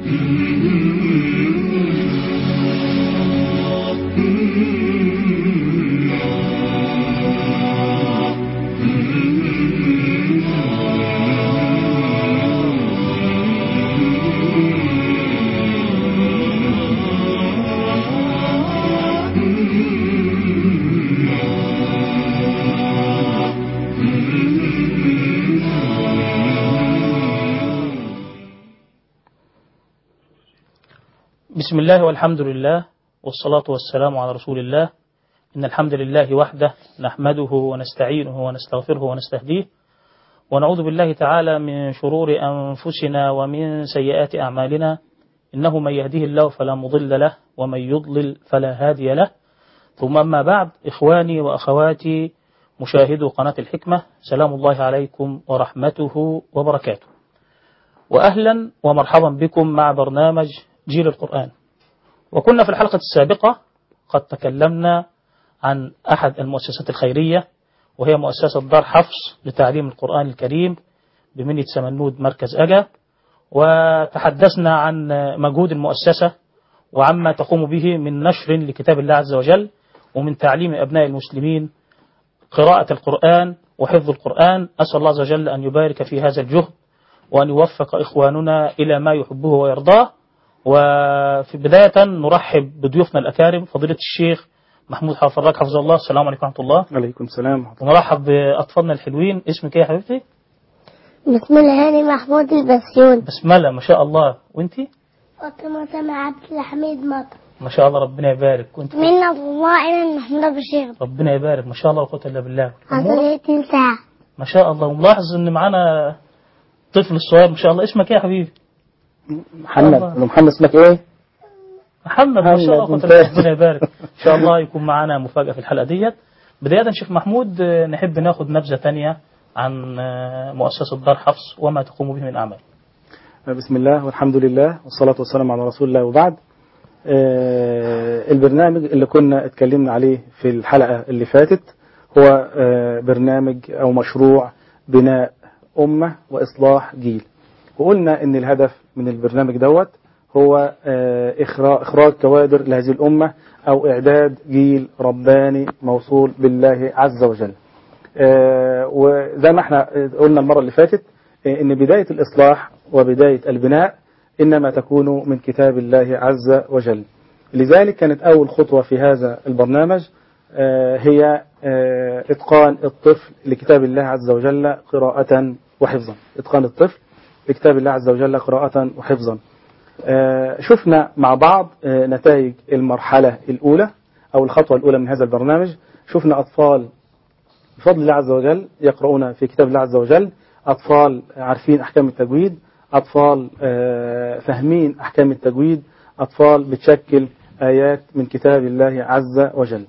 بسم الله والحمد لله والصلاة والسلام على رسول الله إن الحمد لله وحده نحمده ونستعينه ونستغفره ونستهديه ونعوذ بالله تعالى من شرور أنفسنا ومن سيئات أعمالنا إنه من يهديه الله فلا مضل له ومن يضلل فلا هادي له ثم أما بعد إخواني وأخواتي مشاهدو قناة الحكمة سلام الله عليكم ورحمته وبركاته وأهلا ومرحبا بكم مع برنامج جيل القرآن وكنا في الحلقة السابقة قد تكلمنا عن أحد المؤسسات الخيرية وهي مؤسسة دار حفص لتعليم القرآن الكريم بمنية سمنود مركز أجا وتحدثنا عن مجهود المؤسسة وعما تقوم به من نشر لكتاب الله عز وجل ومن تعليم أبناء المسلمين قراءة القرآن وحفظ القرآن أسأل الله عز وجل أن يبارك في هذا الجهد وأن يوفق إخواننا إلى ما يحبه ويرضاه وفي بداية نرحب بضيوفنا الأكارم فضيلة الشيخ محمود حافظ الراك حفظه الله السلام عليكم ورحمة الله عليكم السلام ونرحب بأطفالنا الحلوين اسمك ايه يا حبيبتي بسم الله هاني محمود البسيون بسملة ما شاء الله وانتي فاطمة سما عبد الحميد مطر ما شاء الله ربنا يبارك وانت منا الله إلى محمود بشير ربنا يبارك ما شاء الله لا قوة إلا بالله أمورك؟ عصرية ساعة ما شاء الله وملاحظ ان معانا طفل الصغير ما شاء الله اسمك ايه يا حبيبي محمد الله. محمد اسمك ايه؟ محمد ما شاء الله محمد، قوة إلا ممتاز. بالله. ربنا يبارك ان شاء الله يكون معانا مفاجأة في الحلقة ديت بداية شيخ محمود آه، نحب ناخد نبذة تانية عن آه، مؤسسة دار حفص وما تقوم به من أعمال بسم الله والحمد لله والصلاة والسلام على رسول الله وبعد آه، البرنامج اللي كنا اتكلمنا عليه في الحلقة اللي فاتت هو آه، برنامج أو مشروع بناء أمة وإصلاح جيل وقلنا إن الهدف من البرنامج دوت هو آه، إخرا- إخراج كوادر لهذه الأمة أو إعداد جيل رباني موصول بالله عز وجل آه، وزي ما احنا قلنا المرة اللي فاتت آه، ان بداية الإصلاح وبداية البناء إنما تكون من كتاب الله عز وجل لذلك كانت أول خطوة في هذا البرنامج آه، هي آه، إتقان الطفل لكتاب الله عز وجل قراءة وحفظا إتقان الطفل لكتاب الله عز وجل قراءة وحفظا آه، شفنا مع بعض آه، نتائج المرحلة الأولى أو الخطوة الأولى من هذا البرنامج شفنا أطفال بفضل الله عز وجل يقرؤون في كتاب الله عز وجل أطفال عارفين أحكام التجويد أطفال آه، فاهمين أحكام التجويد أطفال بتشكل آيات من كتاب الله عز وجل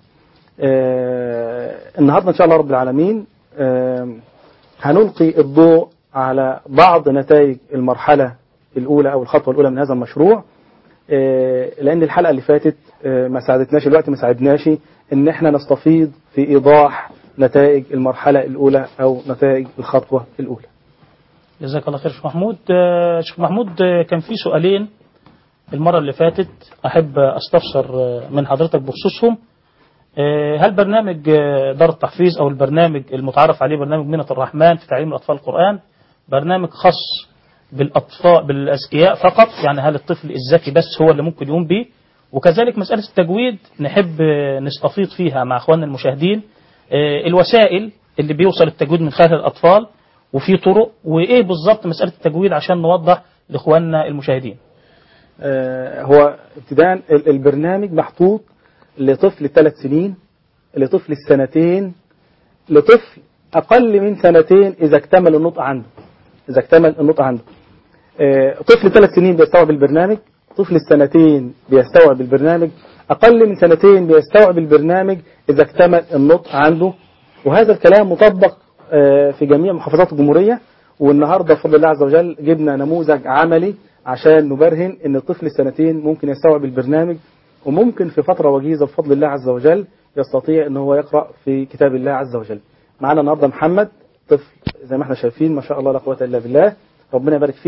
آه، النهاردة إن شاء الله رب العالمين آه، هنلقي الضوء على بعض نتائج المرحلة الأولى أو الخطوة الأولى من هذا المشروع آه، لأن الحلقة اللي فاتت آه، ما ساعدتناش الوقت ما ساعدناش إن إحنا نستفيض في إيضاح نتائج المرحلة الأولى أو نتائج الخطوة الأولى جزاك الله خير شيخ محمود آه، شيخ محمود آه، كان في سؤالين المرة اللي فاتت أحب أستفسر آه، من حضرتك بخصوصهم آه، هل برنامج آه، دار التحفيظ أو البرنامج المتعارف عليه برنامج منة الرحمن في تعليم الأطفال القرآن برنامج خاص بالأطفال بالأذكياء فقط يعني هل الطفل الذكي بس هو اللي ممكن يقوم به وكذلك مسألة التجويد نحب آه، نستفيض فيها مع أخواننا المشاهدين آه، الوسائل اللي بيوصل التجويد من خلال الأطفال وفي طرق وإيه بالظبط مسألة التجويد عشان نوضح لإخواننا المشاهدين آه، هو ابتداء ال- البرنامج محطوط لطفل ثلاث سنين لطفل السنتين لطفل أقل من سنتين إذا اكتمل النطق عنده إذا اكتمل النطق عنده آه، طفل ثلاث سنين بيستوعب البرنامج طفل السنتين بيستوعب البرنامج أقل من سنتين بيستوعب البرنامج إذا اكتمل النطق عنده وهذا الكلام مطبق آه، في جميع محافظات الجمهورية والنهاردة بفضل الله عز وجل جبنا نموذج عملي عشان نبرهن ان الطفل السنتين ممكن يستوعب البرنامج وممكن في فترة وجيزة بفضل الله عز وجل يستطيع ان هو يقرأ في كتاب الله عز وجل معنا النهاردة محمد طفل زي ما احنا شايفين ما شاء الله لا قوة الا بالله ربنا يبارك فيه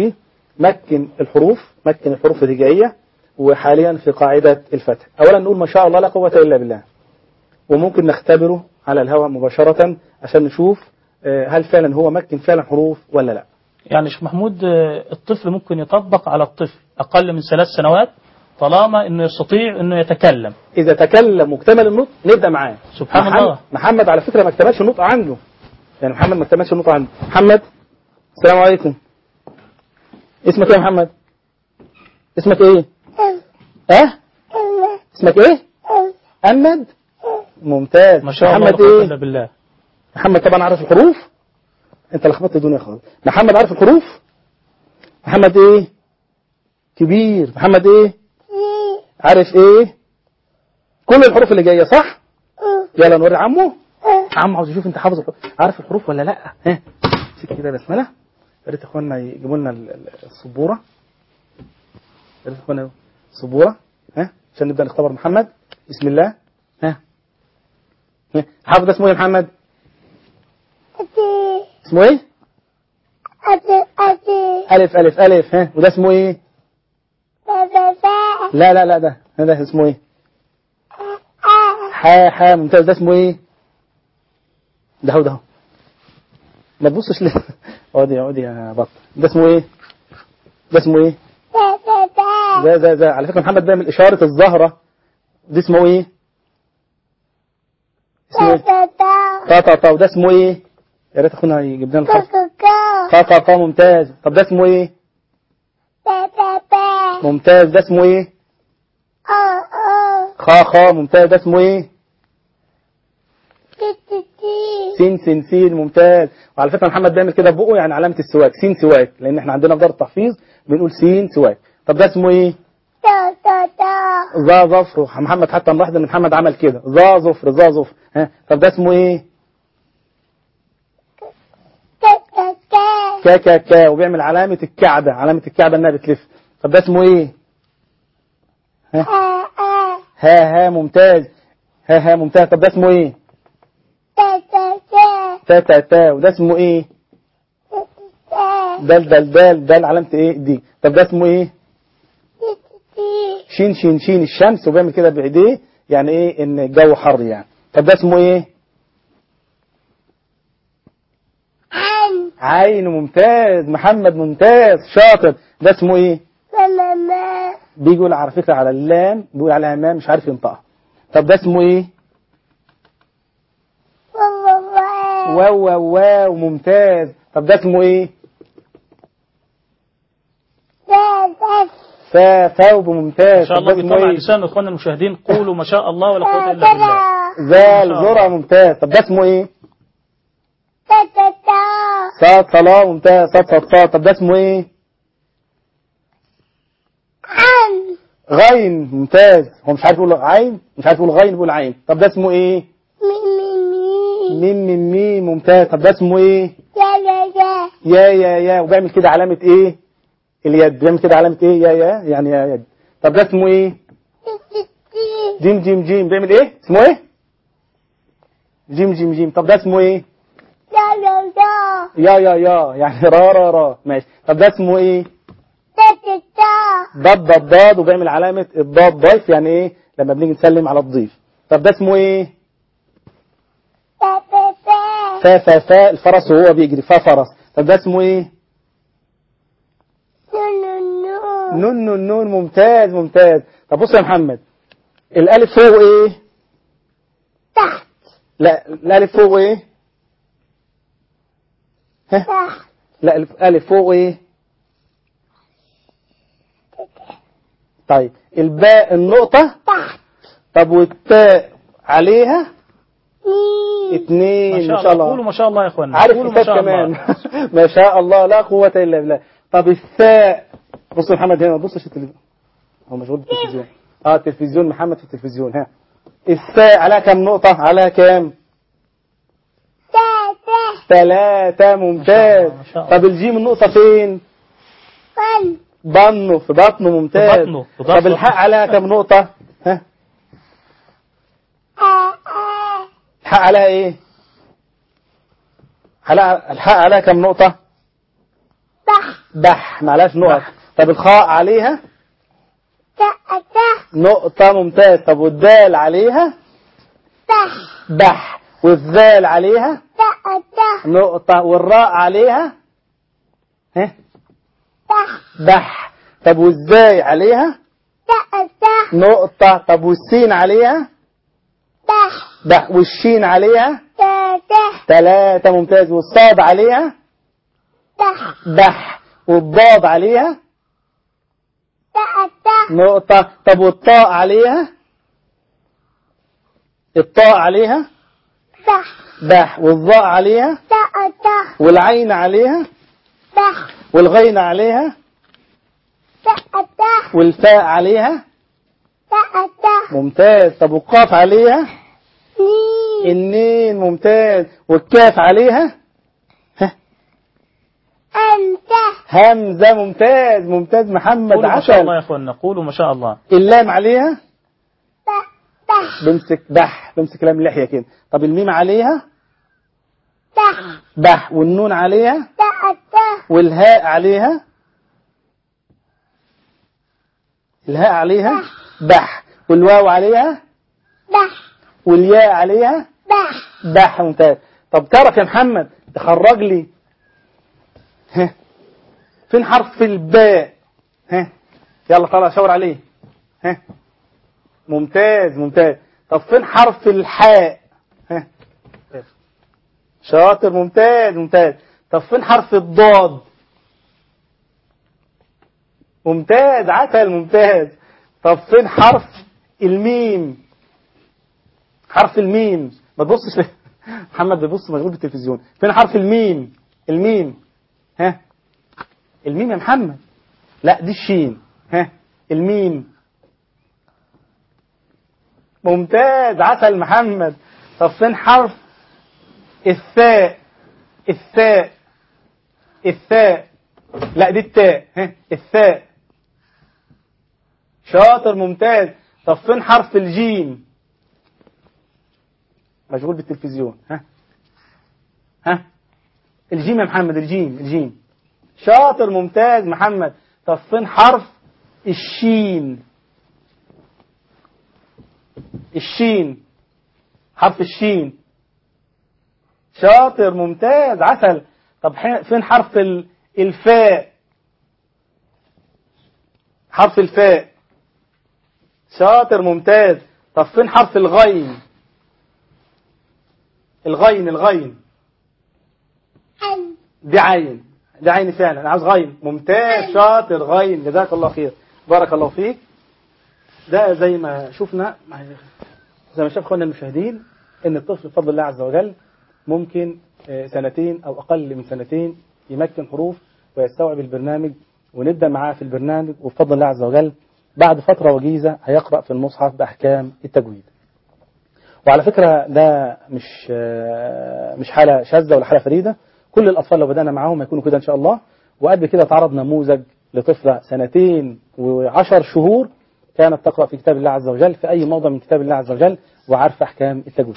مكن الحروف مكن الحروف الهجائية وحاليا في قاعدة الفتح أولا نقول ما شاء الله لا قوة إلا بالله وممكن نختبره على الهواء مباشرة عشان نشوف آه، هل فعلا هو مكن فعلا حروف ولا لا يعني شيخ محمود آه، الطفل ممكن يطبق على الطفل أقل من ثلاث سنوات طالما أنه يستطيع أنه يتكلم إذا تكلم واكتمل النطق نبدأ معاه سبحان محمد الله. محمد على فكرة ما اكتملش النطق عنده يعني محمد ما اكتملش النطق عنده محمد السلام عليكم اسمك ايه يا محمد اسمك ايه اه اسمك ايه أحمد ممتاز ما شاء الله لا محمد قوة ايه إلا بالله محمد طبعا عارف الحروف انت لخبطت الدنيا خالص محمد عارف الحروف محمد ايه كبير محمد ايه عارف ايه كل الحروف اللي جايه صح يلا نوري عمو عمو عاوز يشوف انت حافظ الحروف عارف الحروف ولا لا ها شوف كده بسمله يا ريت اخواننا يجيبوا لنا ال- ال- السبوره يا ريت اخواننا السبوره ها عشان نبدا نختبر محمد بسم الله ها ها. حافظ ده اسمه ايه يا محمد اسمه ايه الف الف الف ها وده اسمه ايه لا لا لا ده ده اسمه ايه حا حا ممتاز ده اسمه ايه ده هو ده هو ما تبصش ليه اقعدي اقعدي يا بط ده اسمه ايه ده اسمه ايه ده ده ده على فكره محمد بيعمل اشاره الزهره دي اسمه ايه اسمه ايه طا طا طا وده اسمه ايه يا ريت اخونا يجيب لنا الخط طا طا طا ممتاز طب ده اسمه ايه ممتاز ده اسمه ايه خا خا ممتاز ده اسمه ايه سين سين سين ممتاز وعلى فكره محمد بيعمل كده بقه يعني علامه السواك سين سواك لان احنا عندنا في دار التحفيظ بنقول سين سواك طب ده اسمه ايه ظا ظفر محمد حتى ملاحظ ان محمد عمل كده ظا ظفر ظا ظفر ها طب ده اسمه ايه كا كا كا وبيعمل علامه الكعبه علامه الكعبه انها بتلف طب ده اسمه ايه ها ها ها ممتاز ها ها ممتاز طب ده اسمه ايه تا تا تا وده اسمه ايه دال دال دال دال علامة ايه دي طب ده اسمه ايه شين شين شين الشمس وبيعمل كده بايديه يعني ايه ان الجو حر يعني طب ده اسمه ايه عين ممتاز محمد ممتاز شاطر ده اسمه ايه بيقول على فكرة على اللام بيقول عليها مام مش عارف ينطقها طب ده اسمه ايه واو واو واو ممتاز طب ده اسمه ايه فا ثوب ممتاز ما شاء طب ده الله اسمه بيطلع ايه لسان اخواننا المشاهدين قولوا ما شاء الله ولا قوة إلا بالله زال ما شاء الله. ذرة ممتاز طب ده اسمه ايه صاد صلاة ممتاز صاد صاد صاد طب ده اسمه ايه غين ممتاز هو مش عارف يقول عين مش عارف يقول غين يقول عين طب ده اسمه ايه ميم ميم ميم ممتاز طب ده اسمه ايه يا يا يا وبيعمل كده علامة ايه اليد بيعمل كده علامة ايه يا يا يعني يا يد طب ده اسمه ايه جيم جيم جيم بيعمل ايه اسمه ايه جيم جيم جيم طب ده اسمه ايه يا يا يا يعني را را را ماشي طب ده اسمه ايه ضاد ضاد ضاد وبيعمل علامة الضاد ضيف يعني ايه لما بنيجي نسلم على الضيف طب ده اسمه ايه فا فا فا الفرس وهو بيجري فا فرس طب ده اسمه ايه نون نون نون ممتاز ممتاز طب بص يا محمد الالف فوق ايه تحت لا الالف فوق ايه ها تحت لا الالف فوق ايه طيب الباء النقطة تحت طب والتاء عليها مين اتنين ما شاء الله قولوا ما شاء الله يا اخوانا عارف قولوا ما حساب شاء كمان الله ما شاء الله لا قوة إلا بالله طب الثاء بص يا محمد هنا ما تبصش التلفزيون هو مشغول بالتلفزيون اه التلفزيون محمد في التلفزيون ها الثاء عليها كام نقطة عليها كام تحت ثلاثة ممتاز ما شاء الله. طب الجيم النقطة فين فن بطنه في بطنه ممتاز في بطنه، في ضغطه. طب الحاء عليها كام نقطة ها الحاء عليها ايه عليها الحاء عليها كام نقطة تحت بح معلهاش نقط طب الخاء عليها تاء تاء نقطة ممتاز طب والدال عليها تاء بح والذال عليها تاء تاء نقطة والراء عليها ها تاء بح طب والزاي عليها تاء تاء نقطة طب والسين عليها تاء بح والشين عليها تاء تاء ثلاثة ممتاز والصاد عليها تاء بح والضاد عليها تاء تاء نقطة طب والطاء عليها الطاء عليها تاء بح والظاء عليها تاء تاء والعين عليها تاء والغين عليها تاء تاء والفاء عليها تاء تاء ممتاز طب والقاف عليها نين النين ممتاز والكاف عليها ها أنت همزة ممتاز ممتاز محمد قولوا ما شاء الله عسل يا اخوانا قولوا ما شاء الله اللام عليها تاء تاء بمسك بح بمسك لام اللحية كده طب الميم عليها تاء بح والنون عليها تاء تاء والهاء عليها الهاء عليها بح والواو عليها بح والياء عليها بح بح ممتاز طب تعرف يا محمد تخرج لي ها فين حرف الباء ها يلا طلع شاور عليه ها ممتاز ممتاز طب فين حرف الحاء ها شاطر ممتاز ممتاز طب فين حرف الضاد ممتاز عسل ممتاز طب فين حرف الميم حرف الميم ما تبصش ل- محمد بيبص مشغول بالتلفزيون فين حرف الميم الميم ها الميم يا محمد لا دي الشين ها الميم ممتاز عسل محمد طب فين حرف الثاء الثاء الثاء لا دي التاء ها الثاء شاطر ممتاز طب فين حرف الجيم مشغول بالتلفزيون ها ها الجيم يا محمد الجيم الجيم شاطر ممتاز محمد طب فين حرف الشين الشين حرف الشين شاطر ممتاز عسل طب ح- فين حرف ال- الفاء حرف الفاء شاطر ممتاز طب فين حرف الغين الغين الغين أن دي عين دي عين فعلا انا عاوز غين ممتاز شاطر غين جزاك الله خير بارك الله فيك ده زي ما شفنا زي ما شاف اخواننا المشاهدين ان الطفل بفضل الله عز وجل ممكن آه، سنتين او اقل من سنتين يمكن حروف ويستوعب البرنامج ونبدا معاه في البرنامج وبفضل الله عز وجل بعد فتره وجيزه هيقرا في المصحف باحكام التجويد وعلى فكرة ده مش آه، مش حالة شاذة ولا حالة فريدة كل الأطفال لو بدأنا معاهم هيكونوا كده إن شاء الله وقبل كده اتعرض نموذج لطفلة سنتين وعشر شهور كانت تقرأ في كتاب الله عز وجل في أي موضع من كتاب الله عز وجل وعارفة أحكام التجويد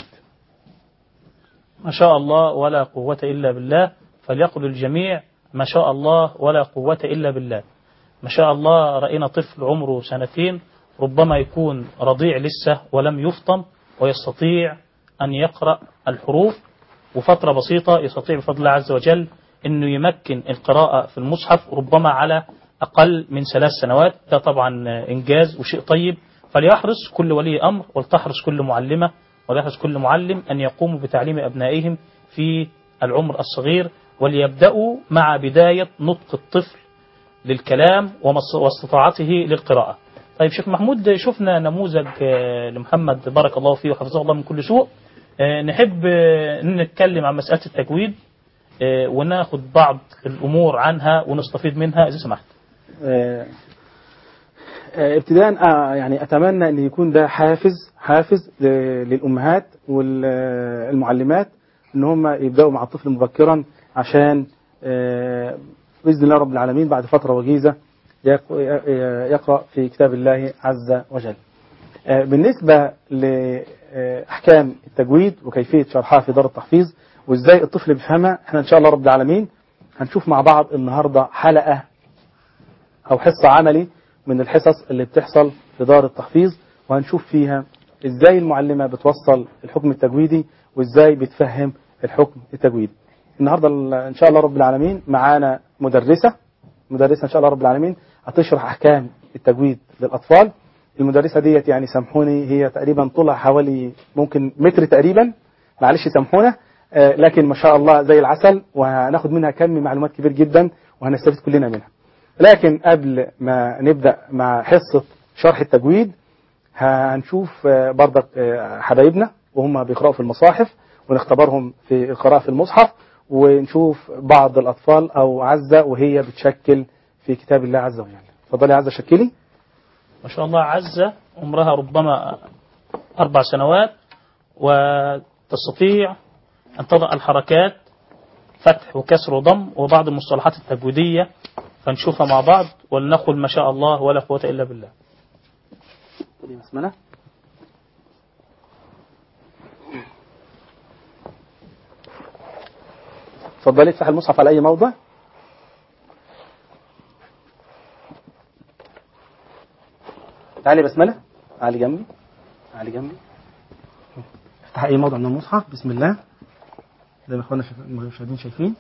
ما شاء الله ولا قوة إلا بالله فليقل الجميع ما شاء الله ولا قوة إلا بالله ما شاء الله رأينا طفل عمره سنتين ربما يكون رضيع لسه ولم يفطم ويستطيع أن يقرأ الحروف وفترة بسيطة يستطيع بفضل الله عز وجل أنه يمكن القراءة في المصحف ربما على أقل من ثلاث سنوات ده طبعا إنجاز وشيء طيب فليحرص كل ولي أمر ولتحرص كل معلمة وليحرص كل معلم أن يقوموا بتعليم أبنائهم في العمر الصغير وليبدأوا مع بداية نطق الطفل للكلام ومص- واستطاعته للقراءة طيب شيخ محمود شفنا نموذج آه، لمحمد بارك الله فيه وحفظه الله من كل سوء آه، نحب آه، ان نتكلم عن مسألة التجويد آه، وناخد بعض الأمور عنها ونستفيد منها إذا سمحت آه، آه، ابتداء آه، يعني اتمنى ان يكون ده حافز حافز ل- للامهات والمعلمات ان هم يبداوا مع الطفل مبكرا عشان آه، باذن الله رب العالمين بعد فتره وجيزه يق- يقرا في كتاب الله عز وجل. آه، بالنسبه لاحكام التجويد وكيفيه شرحها في دار التحفيظ وازاي الطفل بيفهمها احنا ان شاء الله رب العالمين هنشوف مع بعض النهاردة حلقة أو حصة عملي من الحصص اللي بتحصل في دار التحفيظ وهنشوف فيها إزاي المعلمة بتوصل الحكم التجويدي وإزاي بتفهم الحكم التجويدي النهاردة إن شاء الله رب العالمين معانا مدرسة مدرسة إن شاء الله رب العالمين هتشرح أحكام التجويد للأطفال المدرسة ديت يعني سامحوني هي تقريبا طولها حوالي ممكن متر تقريبا معلش سامحونا آه، لكن ما شاء الله زي العسل وهناخد منها كم معلومات كبير جدا وهنستفيد كلنا منها لكن قبل ما نبدأ مع حصة شرح التجويد هنشوف آه، برضك آه، حبايبنا وهم بيقرأوا في المصاحف ونختبرهم في القراءة في المصحف ونشوف بعض الأطفال أو عزة وهي بتشكل في كتاب الله عز وجل اتفضلي يا عزة شكلي ما شاء الله عزة عمرها ربما أربع سنوات وتستطيع أن تضع الحركات فتح وكسر وضم وبعض المصطلحات التجويدية فنشوفها مع بعض ولنقل ما شاء الله ولا قوة إلا بالله خدي بسملة اتفضلي افتح المصحف على أي موضع تعالي بسملة تعالي جنبي تعالي جنبي افتح أي موضع من المصحف بسم الله زي ما اخوانا شايف- المشاهدين شايفين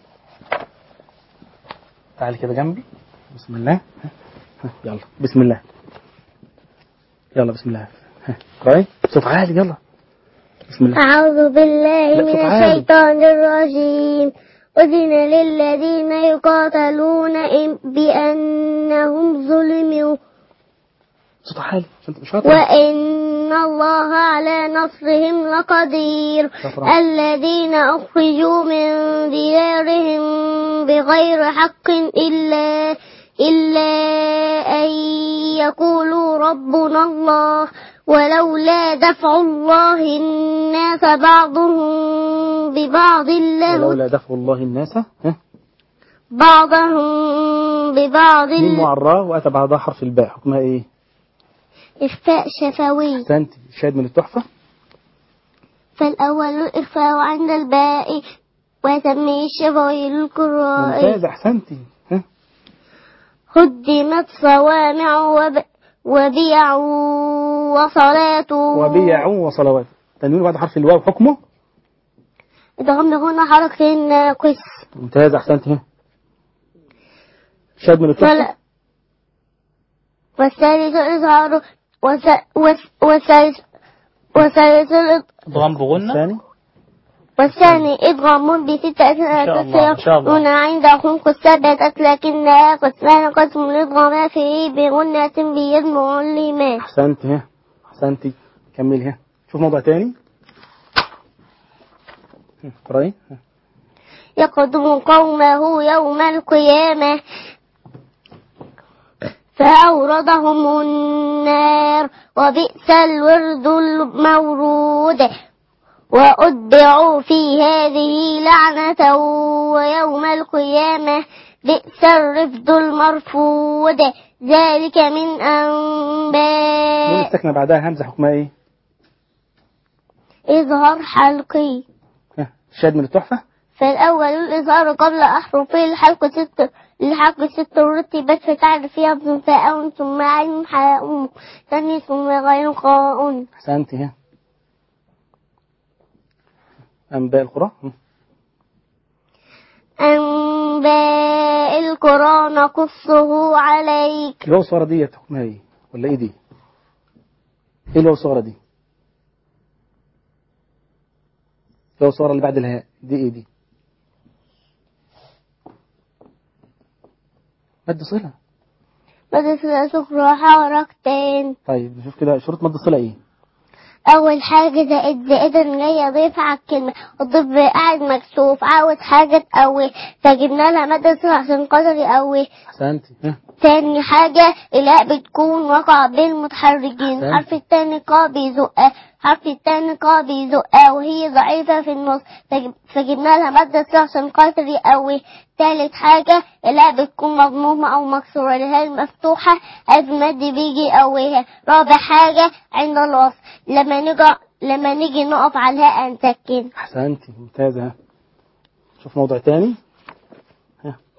تعالي كده جنبي بسم الله يلا بسم الله يلا بسم الله ها، اقرأي بصوت عالي يلا بسم الله أعوذ بالله لا، من بصوت عالي. الشيطان الرجيم أذن للذين يقاتلون إن- بأنهم ظلموا صوت عالي عشان تبقى شاطر وإن الله على نصرهم لقدير شاطرة. الذين أخرجوا من ديارهم بغير حق إلا إلا أن يقولوا ربنا الله ولولا دفع الله الناس بعضهم ببعض له ولولا دفع الله الناس ها بعضهم ببعض ميم معراه واتى بعدها حرف الباء حكمها ايه؟ إخفاء شفوي احسنت شاهد من التحفه فالأول الإخفاء عند الباء وسمي الشفوي للقراء ممتاز احسنتي ها هدمت صوامع وب... وبيع وصلاة وبيع وصلوات تنوين بعد حرف الواو حكمه إدغام هنا حركة ناقص ممتاز احسنتي ها شاهد من التحفه فال... والثالث الإظهار وس... وس... والثالث والثالث الإض- ضم بغنة الثاني والثاني إدغام بستة شاء الله، إن شاء الله. هنا عندهم السبعة لكنها قسمان قسم الإدغام فيه بغنة بيجمع لما احسنتي ها احسنتي كملي ها شوف موضوع تاني ها، اقرأي ها. يقدم قومه يوم القيامة فأوردهم النار وبئس الورد المورود وأتبعوا في هذه لعنة ويوم القيامة بئس الرفد المرفود ذلك من نون أنباء الساكنه بعدها همزه حكمها ايه؟ إظهار حلقي ها شاهد من التحفه فالأول الإظهار قبل أحرف الحلق ست الحلق ست رتبت فتعرف فيها ابن فاء ثم عين حاء ثاني ثم غير قاء احسنتي ها انباء القرى ها. أنباء القرى نقصه عليك الواو الصغيرة دي حكمها ايه؟ ولا ايه دي؟ ايه الواو الصغيرة دي؟ الواو الصغيرة اللي بعد الهاء دي ايه دي؟ مد صلة بدأت سخرى حركتين طيب نشوف كده شروط مد الصلة ايه؟ أول حاجة زائد زائدا جاي أضيف على الكلمة الضيف قاعد مكسوف عاوز حاجة تقوي فجبنا لها مادة صلة عشان قدر يقوي احسنتي ها تاني حاجة الهاء بتكون وقع بين المتحركين أحسنت. حرف التاني قا بيزقها حرف التاني قا بيزقها وهي ضعيفة في النص فجب- فجبنا لها مادة صلة عشان خاطر يقوي تالت حاجة الهاء بتكون مضمومة أو مكسورة الهاء المفتوحة ألف مد بيجي يقويها رابع حاجة عند الوصل لما نيجي لما نيجي نقف على الهاء نسكن احسنتي ممتازة ها شوف موضوع تاني ها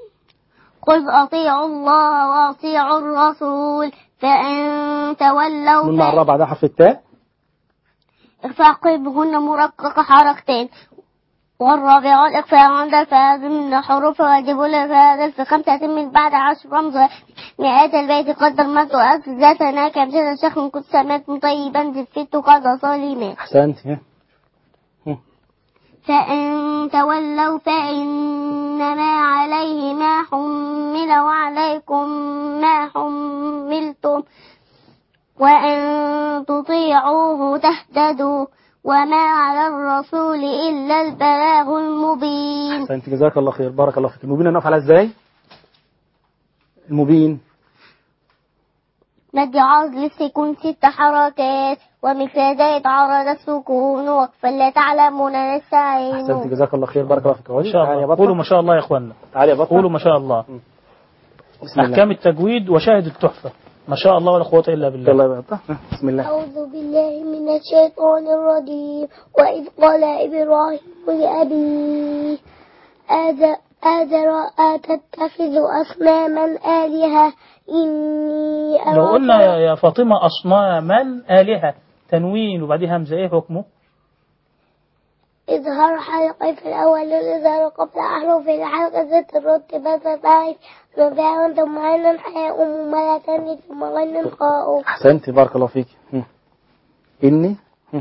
قل أطيعوا الله وأطيعوا الرسول فإن تولوا نون مع فإن- الرابعة ده حرف التاء إخفاء بهن مرققة حركتين والرابع الإخفاء عند الفاظ من حروف واجب الفاظ في خمسة من بعد عشر رمز مئات البيت قدر ما تؤسس ذات هناك أمثلة شيخ كنت سمعت طيبا زفت قد صليما أحسنت ها. فإن تولوا فإنما عليه ما حمل وعليكم ما حملتم وإن تطيعوه تهتدوا وما على الرسول إلا البلاغ المبين أحسنت جزاك الله خير بارك الله فيك المبين نقف على إزاي المبين مد عرض للسكون ست حركات ومثل ذلك عرض السكون وقفا لا تعلمون أحسنت نستعين جزاك الله خير بارك الله فيك ما شاء تعالي يا الله بطل. قولوا ما شاء الله يا اخوانا تعالي يا بطل قولوا ما شاء الله بسم الله احكام التجويد وشاهد التحفه ما شاء الله ولا قوه الا بالله يلا يا بطل بسم الله أعوذ بالله من الشيطان الرجيم وإذ قال إبراهيم لأبيه آذر آذر أتتخذ أصناما آلهة إني أراك لو قلنا يا يا فاطمه اصناما الهه تنوين وبعدها همزه ايه حكمه إظهار حلقة في الأول الإظهار قبل أحرف الحلقة ذات الرتبة ستعرف مبيعا ثم عين حياء مملة ثم غن قاء أحسنت بارك الله فيك هم. إني هم.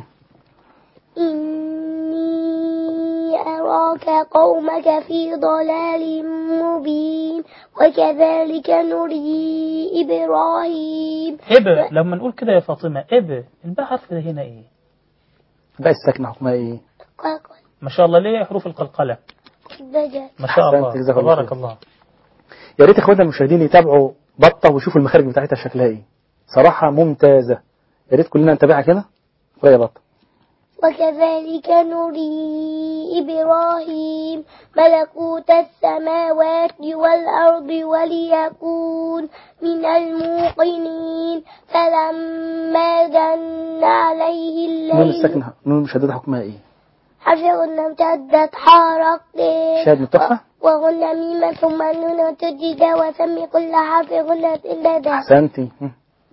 إني أراك قومك في ضلال مبين وكذلك نري إبراهيم اب لما نقول كده يا فاطمه اب الباء حرف ده هنا ايه بقى الساكنة حكمها إيه ما شاء الله ليه حروف القلقله بجد ما شاء أحسنت، الله جزاك الله تبارك خير. الله يا ريت اخواننا المشاهدين يتابعوا بطة ويشوفوا المخارج بتاعتها شكلها ايه صراحة ممتازة يا ريت كلنا نتابعها كده قول يا بطة وكذلك نري إبراهيم ملكوت السماوات والأرض وليكون من الموقنين فلما جن عليه نون الليل الساكنة نون المشددة حكمها ايه حفظنا امتدت حركتين شاهد من التحفة وغن ميما ثم نون تجد وسمي كل حرف غنة إلا ذا احسنتي هم.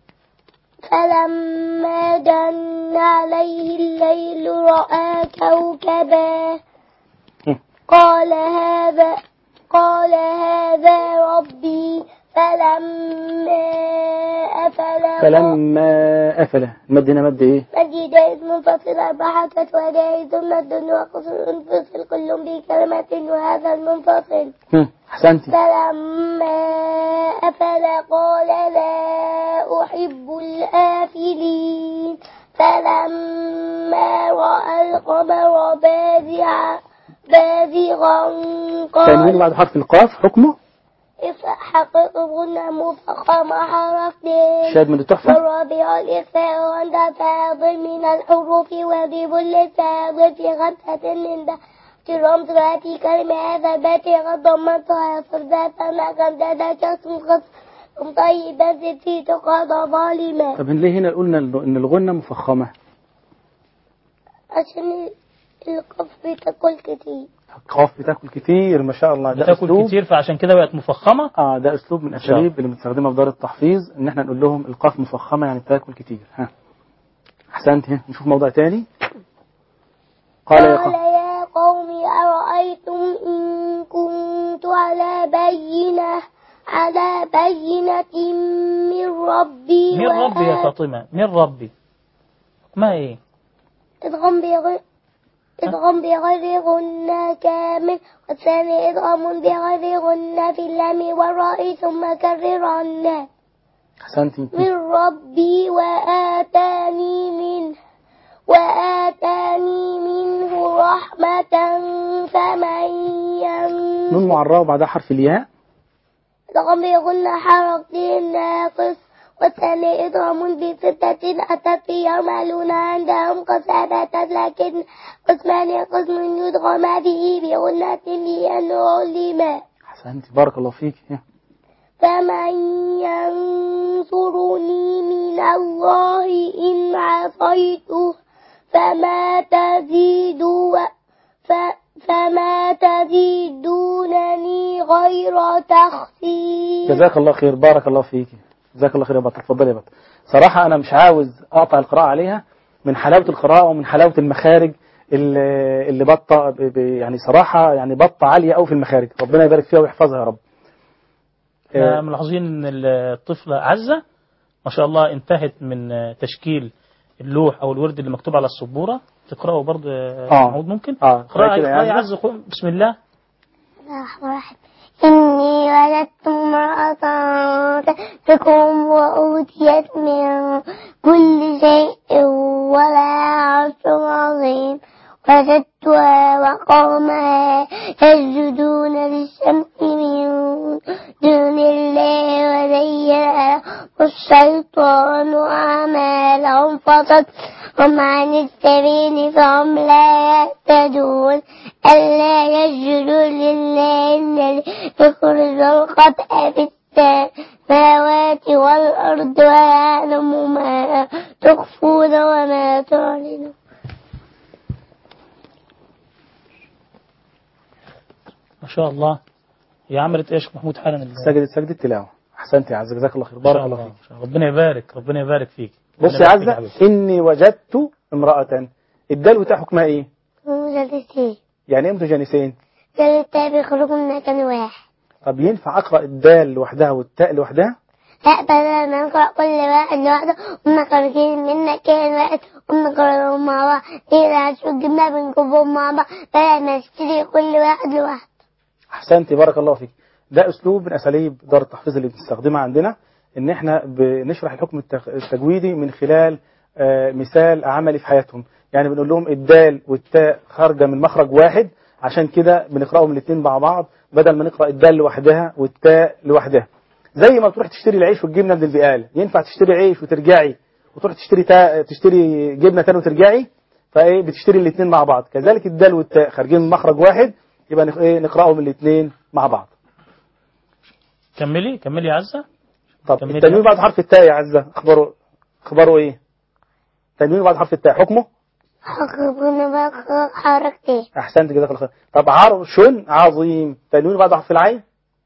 فلما جن عليه الليل رأى كوكبا هم. قال هذا قال هذا ربي فلما أفل فلما أفل المد هنا مد ايه مد جائز منفصل أربع حركات وجائز مد وقصر انفصل كل بكلمة وهذا المنفصل هم. احسنتي فلما أفل قال لا أحب الآفلين فلما رأى القمر بازعا بازغا تنوين قال بعد حرف القاف حكمه حقق غنى مفخم حركتين شاهد من التحفة والرابع الإخفاء عند فاضل من الحروف وذيب اللسان في غمسة من ذات الرمز وفي كلمة هذا البيت قد ضمنتها فرزات أنا غمزة شخص خصم طيبا زدت قد ظالما طب ليه هنا قلنا ان الغنة مفخمة عشان القف بتاكل كتير القاف بتاكل كتير ما شاء الله ده بتاكل اسلوب كتير فعشان كده بقت مفخمه اه ده اسلوب من اساليب اللي بنستخدمها في دار التحفيظ ان احنا نقول لهم القاف مفخمه يعني بتاكل كتير ها احسنت ها نشوف موضوع تاني قال يا قال قوم يا قوم أرأيتم إن كنت على بينة على بينة من ربي من ربي يا وآت- فاطمه من ربي ما ايه ادغم بغير ادغم بغير غنى كامل والثاني ادغم بغير غنى في اللام والراء ثم كررن احسنتي من ربي وآتاني منه وآتاني منه رحمة فمن نون ينصر معرّة وبعدها حرف الياء رغم يغن حركتين ناقص والثاني إضغام بستة أتت يعملون عندهم قصابات لكن قسمان قسم يدغم به بغنة لأنه لما احسنتي بارك الله فيك ها. فمن ينصرني من الله إن عصيته فما تزيدوا ف فما تزيدونني غير تخسير جزاك الله خير بارك الله فيك جزاك الله خير يا بطل اتفضل يا بطل صراحة أنا مش عاوز أقطع القراءة عليها من حلاوة القراءة ومن حلاوة المخارج اللي اللي بطة ب- ب- يعني صراحة يعني بطة عالية أوي في المخارج ربنا يبارك فيها ويحفظها يا رب احنا آه، ملاحظين ان الطفلة عزة ما شاء الله انتهت من تشكيل اللوح او الورد اللي مكتوب على السبورة تقرأه برضه يا آه. محمود ممكن اه اقرأ كده اقرأ يا يعني عزة قم. بسم الله الرحمن الرحيم إني وجدت امرأة تمسكهم وأوتيت من كل شيء ولا عرش عظيم وجدتها وقومها يسجدون للشمس من دون الله وزين الشيطان أعمالهم فصدهم عن السبيل فهم لا يهتدون ألا يسجدوا لله الذي يخرج الخطأ في السماوات والأرض ويعلم ما تخفون وما تعلنون ما شاء الله هي عملت ايش محمود حالا ال- سجدت سجدة تلاوة أحسنت يا عزة جزاك الله خير ما شاء بارك الله فيك ما شاء الله. ربنا يبارك ربنا يبارك فيك بص ربنا يا يبارك فيك عزة حبيبي. إني وجدت امرأة الدال وتاء حكمها إيه؟ مجلسين يعني إيه متجانسين؟ ثلاثة بيخرجوا من مكان واحد طب ينفع أقرأ الدال لوحدها والتاء لوحدها؟ لا بدل ما نقرأ كل واحد لوحده قمنا خارجين من مكان واحد قمنا نقرأهم مع بعض إيه هنشوف جبنا بنجيبهم مع بعض بدل ما نشتري كل واحد لوحده أحسنت بارك الله فيك ده أسلوب من أساليب دار التحفيظ اللي بنستخدمها عندنا إن إحنا بنشرح الحكم التخ- التجويدي من خلال آه، مثال عملي في حياتهم يعني بنقول لهم الدال والتاء خارجة من مخرج واحد عشان كده بنقرأهم الاثنين مع بعض بدل ما نقرأ الدال لوحدها والتاء لوحدها زي ما تروح تشتري العيش والجبنة من البقال ينفع تشتري عيش وترجعي وتروح تشتري تا... تشتري جبنة تاني وترجعي فايه بتشتري الاثنين مع بعض كذلك الدال والتاء خارجين من مخرج واحد يبقى نق- ايه نقراهم الاثنين مع بعض كملي كملي يا عزة طب كملي. التنوين بعد حرف التاء يا عزة اخباره اخباره ايه التنوين بعد حرف التاء حكمه حققنا بقى حركتين احسنت جزاك الله خير طب عرش عظيم تنوين بعد حرف العين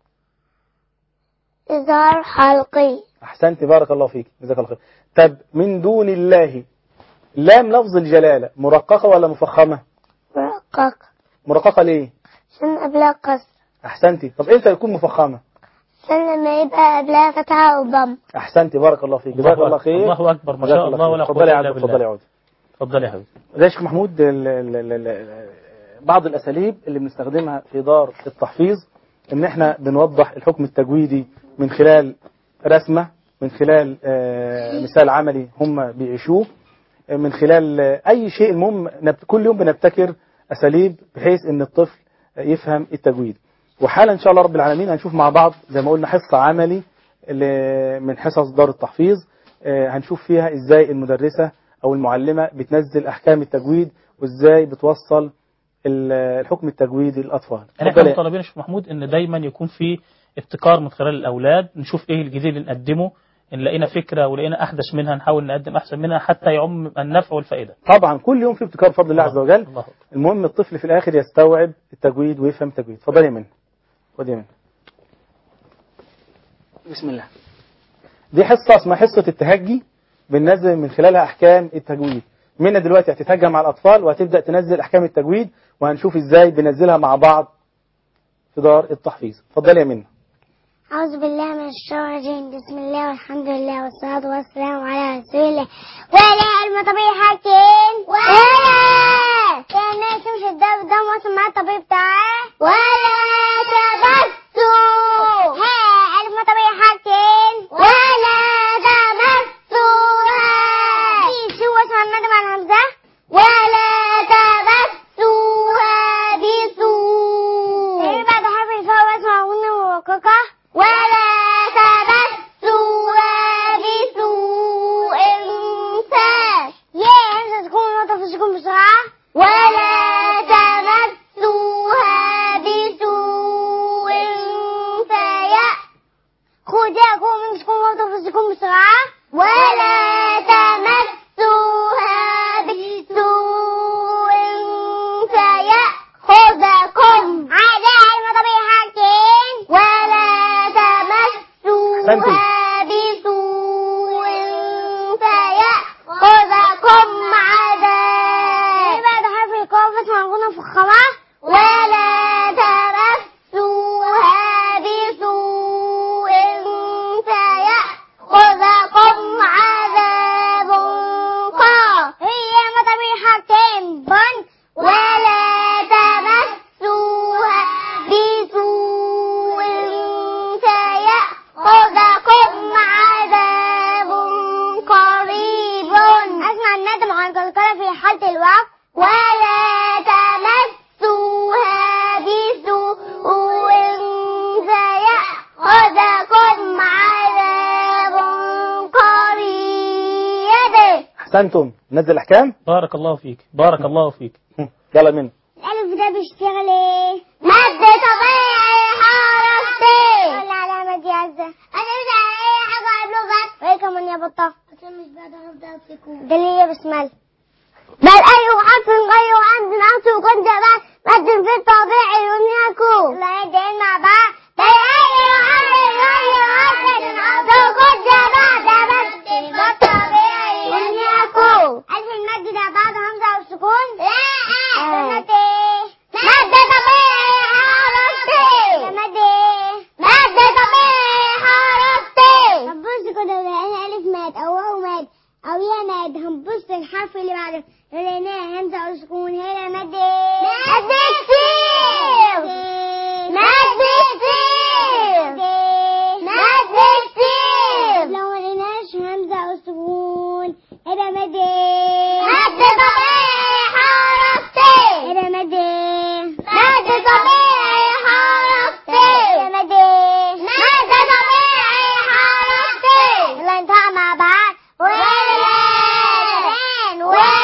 إظهار حلقي احسنت بارك الله فيك جزاك الله خير طب من دون الله لام لفظ الجلالة مرققة ولا مفخمة مرقق مرققة ليه عشان قبلها كسر احسنتي طب امتى يكون مفخمة عشان لما يبقى قبلها فتحة وضم احسنتي بارك الله فيك جزاك الله الله خير الله أكبر ما جزاك شاء الله خير. ولا اتفضلي يا قوة إلا عبد اتفضلي يا بالله عودي اتفضل يا حبيبي زي شيخ محمود ال ال ال ال ال بعض الأساليب اللي بنستخدمها في دار التحفيظ إن إحنا بنوضح الحكم التجويدي من خلال رسمة من خلال آه، مثال عملي هم بيعيشوه آه، من خلال آه، أي شيء المهم نبت- كل يوم بنبتكر أساليب بحيث إن الطفل يفهم التجويد وحالا إن شاء الله رب العالمين هنشوف مع بعض زي ما قلنا حصة عملي ل- من حصص دار التحفيظ آه، هنشوف فيها إزاي المدرسة أو المعلمة بتنزل أحكام التجويد وإزاي بتوصل ال- الحكم التجويدي للأطفال يعني اتفضل احنا يا- مطالبين يا شيخ محمود ان دايما يكون في ابتكار من خلال الاولاد نشوف ايه الجديد اللي نقدمه ان لقينا فكره ولقينا احدث منها نحاول نقدم احسن منها حتى يعم النفع والفائده طبعا كل يوم في ابتكار بفضل الله عز وجل الله أكبر. المهم الطفل في الآخر يستوعب التجويد ويفهم التجويد اتفضل يا من خد يا من بسم الله دي حصة اسمها حصة التهجي بننزل من خلالها أحكام التجويد منى دلوقتي هتتهجى مع الأطفال وهتبدأ تنزل أحكام التجويد وهنشوف إزاي بننزلها مع بعض في دار التحفيظ اتفضل يا منى أعوذ بالله من الشيطان الرجيم بسم الله والحمد لله والصلاة والسلام على رسول الله ولا المطبيع حاجتين ولا كان مش الدب ده موسم مع الطبيب بتاعه ولا تبسوا ها المطبيع حاجتين ولا تبسوا في شو اسمها الندم على الهمزة ولا تبسوها بسوء ايه بعد حرف الفاء اسمها غنى ووققة ولا تبسوها بسوء فاش يا انت تكون نقطة في السكون بسرعة ولا تمسوها بسوء الوقت ولا تمسوها بسوء فيأخذكم عذاب قريب احسنتم نزل الاحكام بارك الله فيك بارك الله فيك يلا من الألف ده بيشتغل ايه؟ مد طبيعي حركتين ولا علامة دي عزة أنا مش على أي حاجة قبله بس وإيه كمان يا بطة؟ عشان مش بعد هفضل سكون ده ليه بسم الله بل أي حرف غير عند نفسه وكنت بقى مد في الطبيعي يمنعكم لا يدين مع بعض بل أي حرف غير عند نفسه وكنت بعد مد في الطبيعي يمنعكم ألف المد ده بعد همزة والسكون؟ لا مد ايه؟ مد طبيعي حركتين مد ايه؟ مد طبيعي حركتين طب بص كده لقينا ألف ماد أو واو ماد أو يا ماد هنبص الحرف اللي بعده لقيناها همزة أو سكون هنا مد ايه؟ مد كتير مد كتير مد كتير لو ما لقيناش همزة أو سكون هنا مد ايه؟ مد طبيعي حركتين هنا مد ايه؟ مد طبيعي حركتين هنا مد ايه؟ مد طبيعي حركتين يلا ننطق مع بعض ولد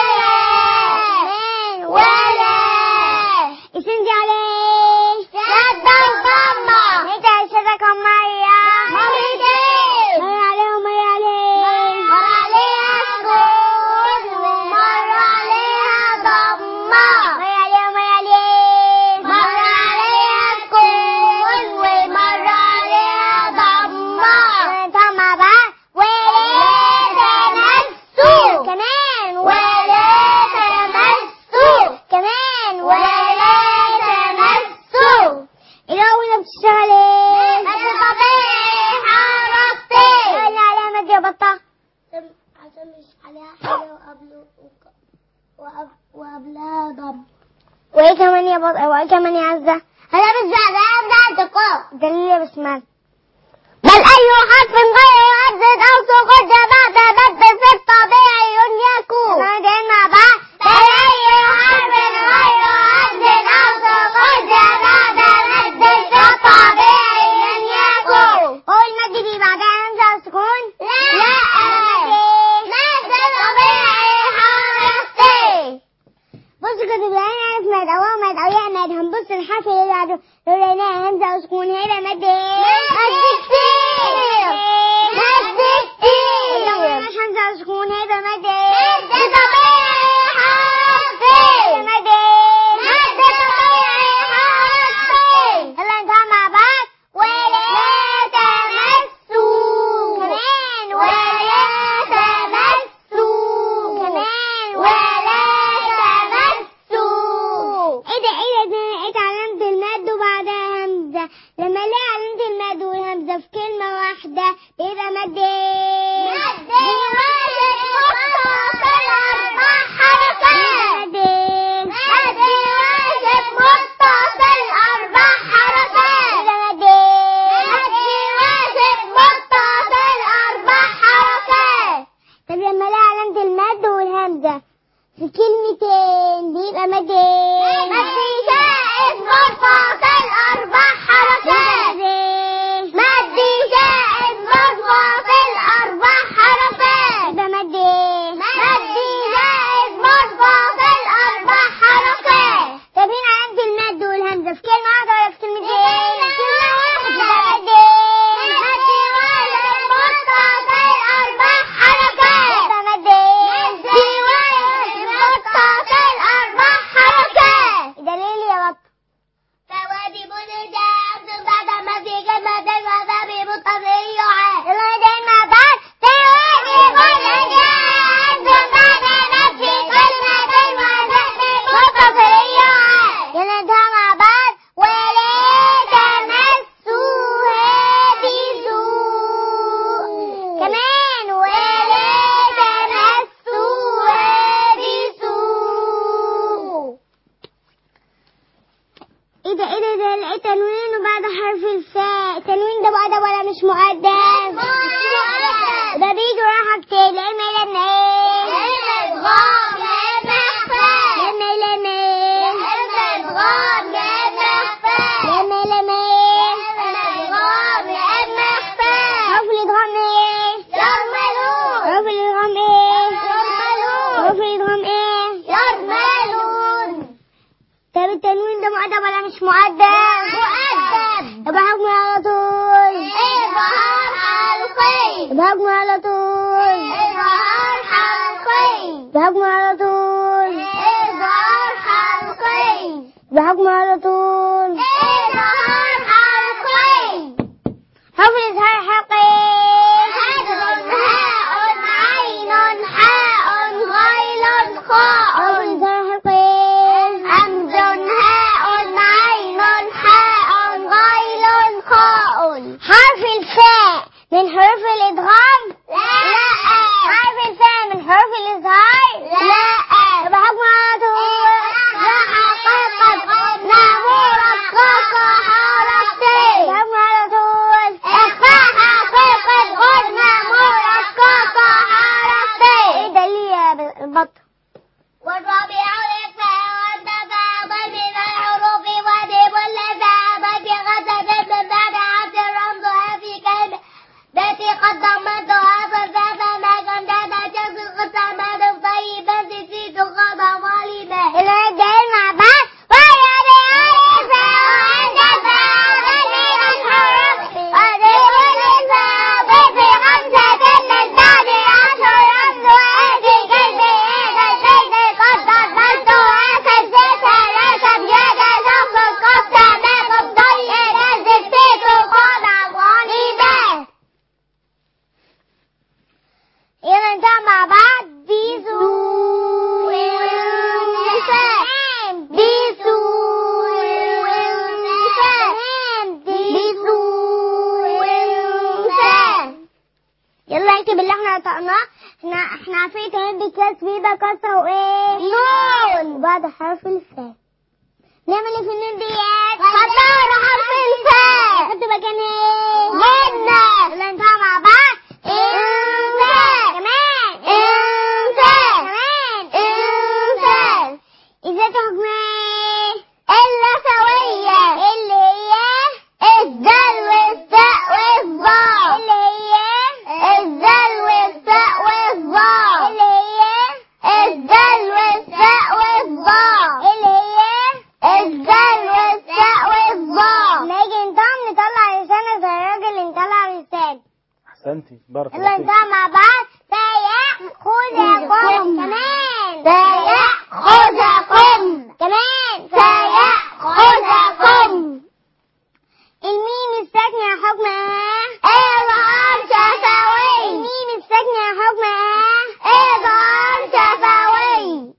ولد ولد اسم دي عليه شد الضمة انت شدك مريا مرتين مر عليه ومر عليه مر عليها سكون ومر عليها ضمة مر عليه ومر عليه مر عليها سكون ومر عليها ضمة ننطق مع بعض ولا تمسوا كمان ولا تمسوا كمان ولا تمسوا الأولى بتشتغل ايه؟ مد طبيعي حركتين قلنا عليها مد يا بطة عشان مش عليها حاجة وقبله وقبلها ضم وايه كمان يا بطة وايه كمان يا عزة؟ هلا مش بعدها ده تقول دليل يا بسمان بل أي حرف غير مؤدد أو سقط بعد مد في الطبيعي يكون نادين مع بعض بل أي حرف غير مؤدد أو سقط بعد مد في الطبيعي يكون هو المد دي بعدها همزة أو سكون؟ لا مد طبيعي حركتين بص كده بقينا ألف مد أو واو مد أو ياء مد هنبص الحرف اللي بعده لو لقيناها همزة أو سكون هنا مد إيه؟ مد كتير مد كتير لو لقيناش همزة أو سكون هيبقى مد إيه؟ مد طبيعي حركتين مد إيه؟ مد طبيعي حركتين يلا ننتهي مع بعض ولا تمسوا كمان ولا تمسوا كمان ولا تمسوا ايه ده ايه ده ده لقيت علامة المد وبعدها همزة لما الاقي علامة المد والهمزة في كلمة واحدة بيبقى مد ايه؟ مد مد ايه؟ مد واجب متصل أربع حركات مد ايه؟ مد واجب متصل أربع حركات طب لما الاقي علامة المد والهمزة في كلمتين بيبقى مد ايه؟ مد زائد منفصل أربع حركات مد زائد منفصل أربع حركات يبقى مد ايه؟ مد زائد منفصل أربع حركات طب هنا علامة المد والهمزة في كلمة واحدة ولا في كلمتين؟ كلمة واحدة مد ايه؟ مد واحد متصل أربع حركات يبقى مد ايه؟ مد واحد متصل أربع حركات مش مؤدب مؤدب يبقى حكم على طول إظهار حلقي يبقى حكم على طول إظهار حلقي يبقى حكم على طول إظهار حلقي يبقى حكم على طول إظهار حلقي حرف الإظهار حلقي حجر هاء عين حاء غيل خاء حرف الإظهار حلقي همز هاء عين حاء غيل خاء حرف الفاء من حروف الإدغام لا حرف الفاء من حروف الإظهار لا يبقى حكم على طول لا حقيقة نامور القاقة حركتين حكم على طول إخفاء حقيقة غد نامور القاقة حركتين إيه دليل يا البط والرابع الإخفاء والتفاضل من الحروف وديب اللفاظ غزة من بعد عبد رمزها في كلمة التي قدمتها فلسفة ما كنت تجد قسما طيبا تزيد غضا ظالما إلى الدين مع بعض ويا بألف وأنت فاغني الحروف وديب اللفاظ في خمسة من بعد عشر رمزها في كلمة التي قد قدمتها فلسفة لا تبيد شخص قد ما قد نزل فيك غضا ظالما يلا نبدأ مع بعض بيزو النساء بيزو النساء بيزو النساء يلا اكتب اللي احنا نطقناه احنا احنا عارفين كمان بالتسبيبة كسرة وايه نون بعد حرف الفاء نعمل ايه في النون ديت خطار حرف الفاء حط مكان ايه غنى يلا نطقها مع بعض إنسان كمان إنسان كمان إنسان إذا تحكمي إلا سوية اللي هي الدال والتاء والظاء اللي هي الدال والتاء والظاء اللي هي الدال والتاء والظاء اللي هي الدال والتاء والظاء نيجي نطعم نطلع لسانك زي الراجل اللي مطلع لسان احسنتي بارك يلا الله فيك نطلع مع بعض سيأخذكم كمان سيأخذكم كمان سيأخذكم الميم الساكنة حكمها إظهار شفوي الميم الساكنة حكمها إظهار شفوي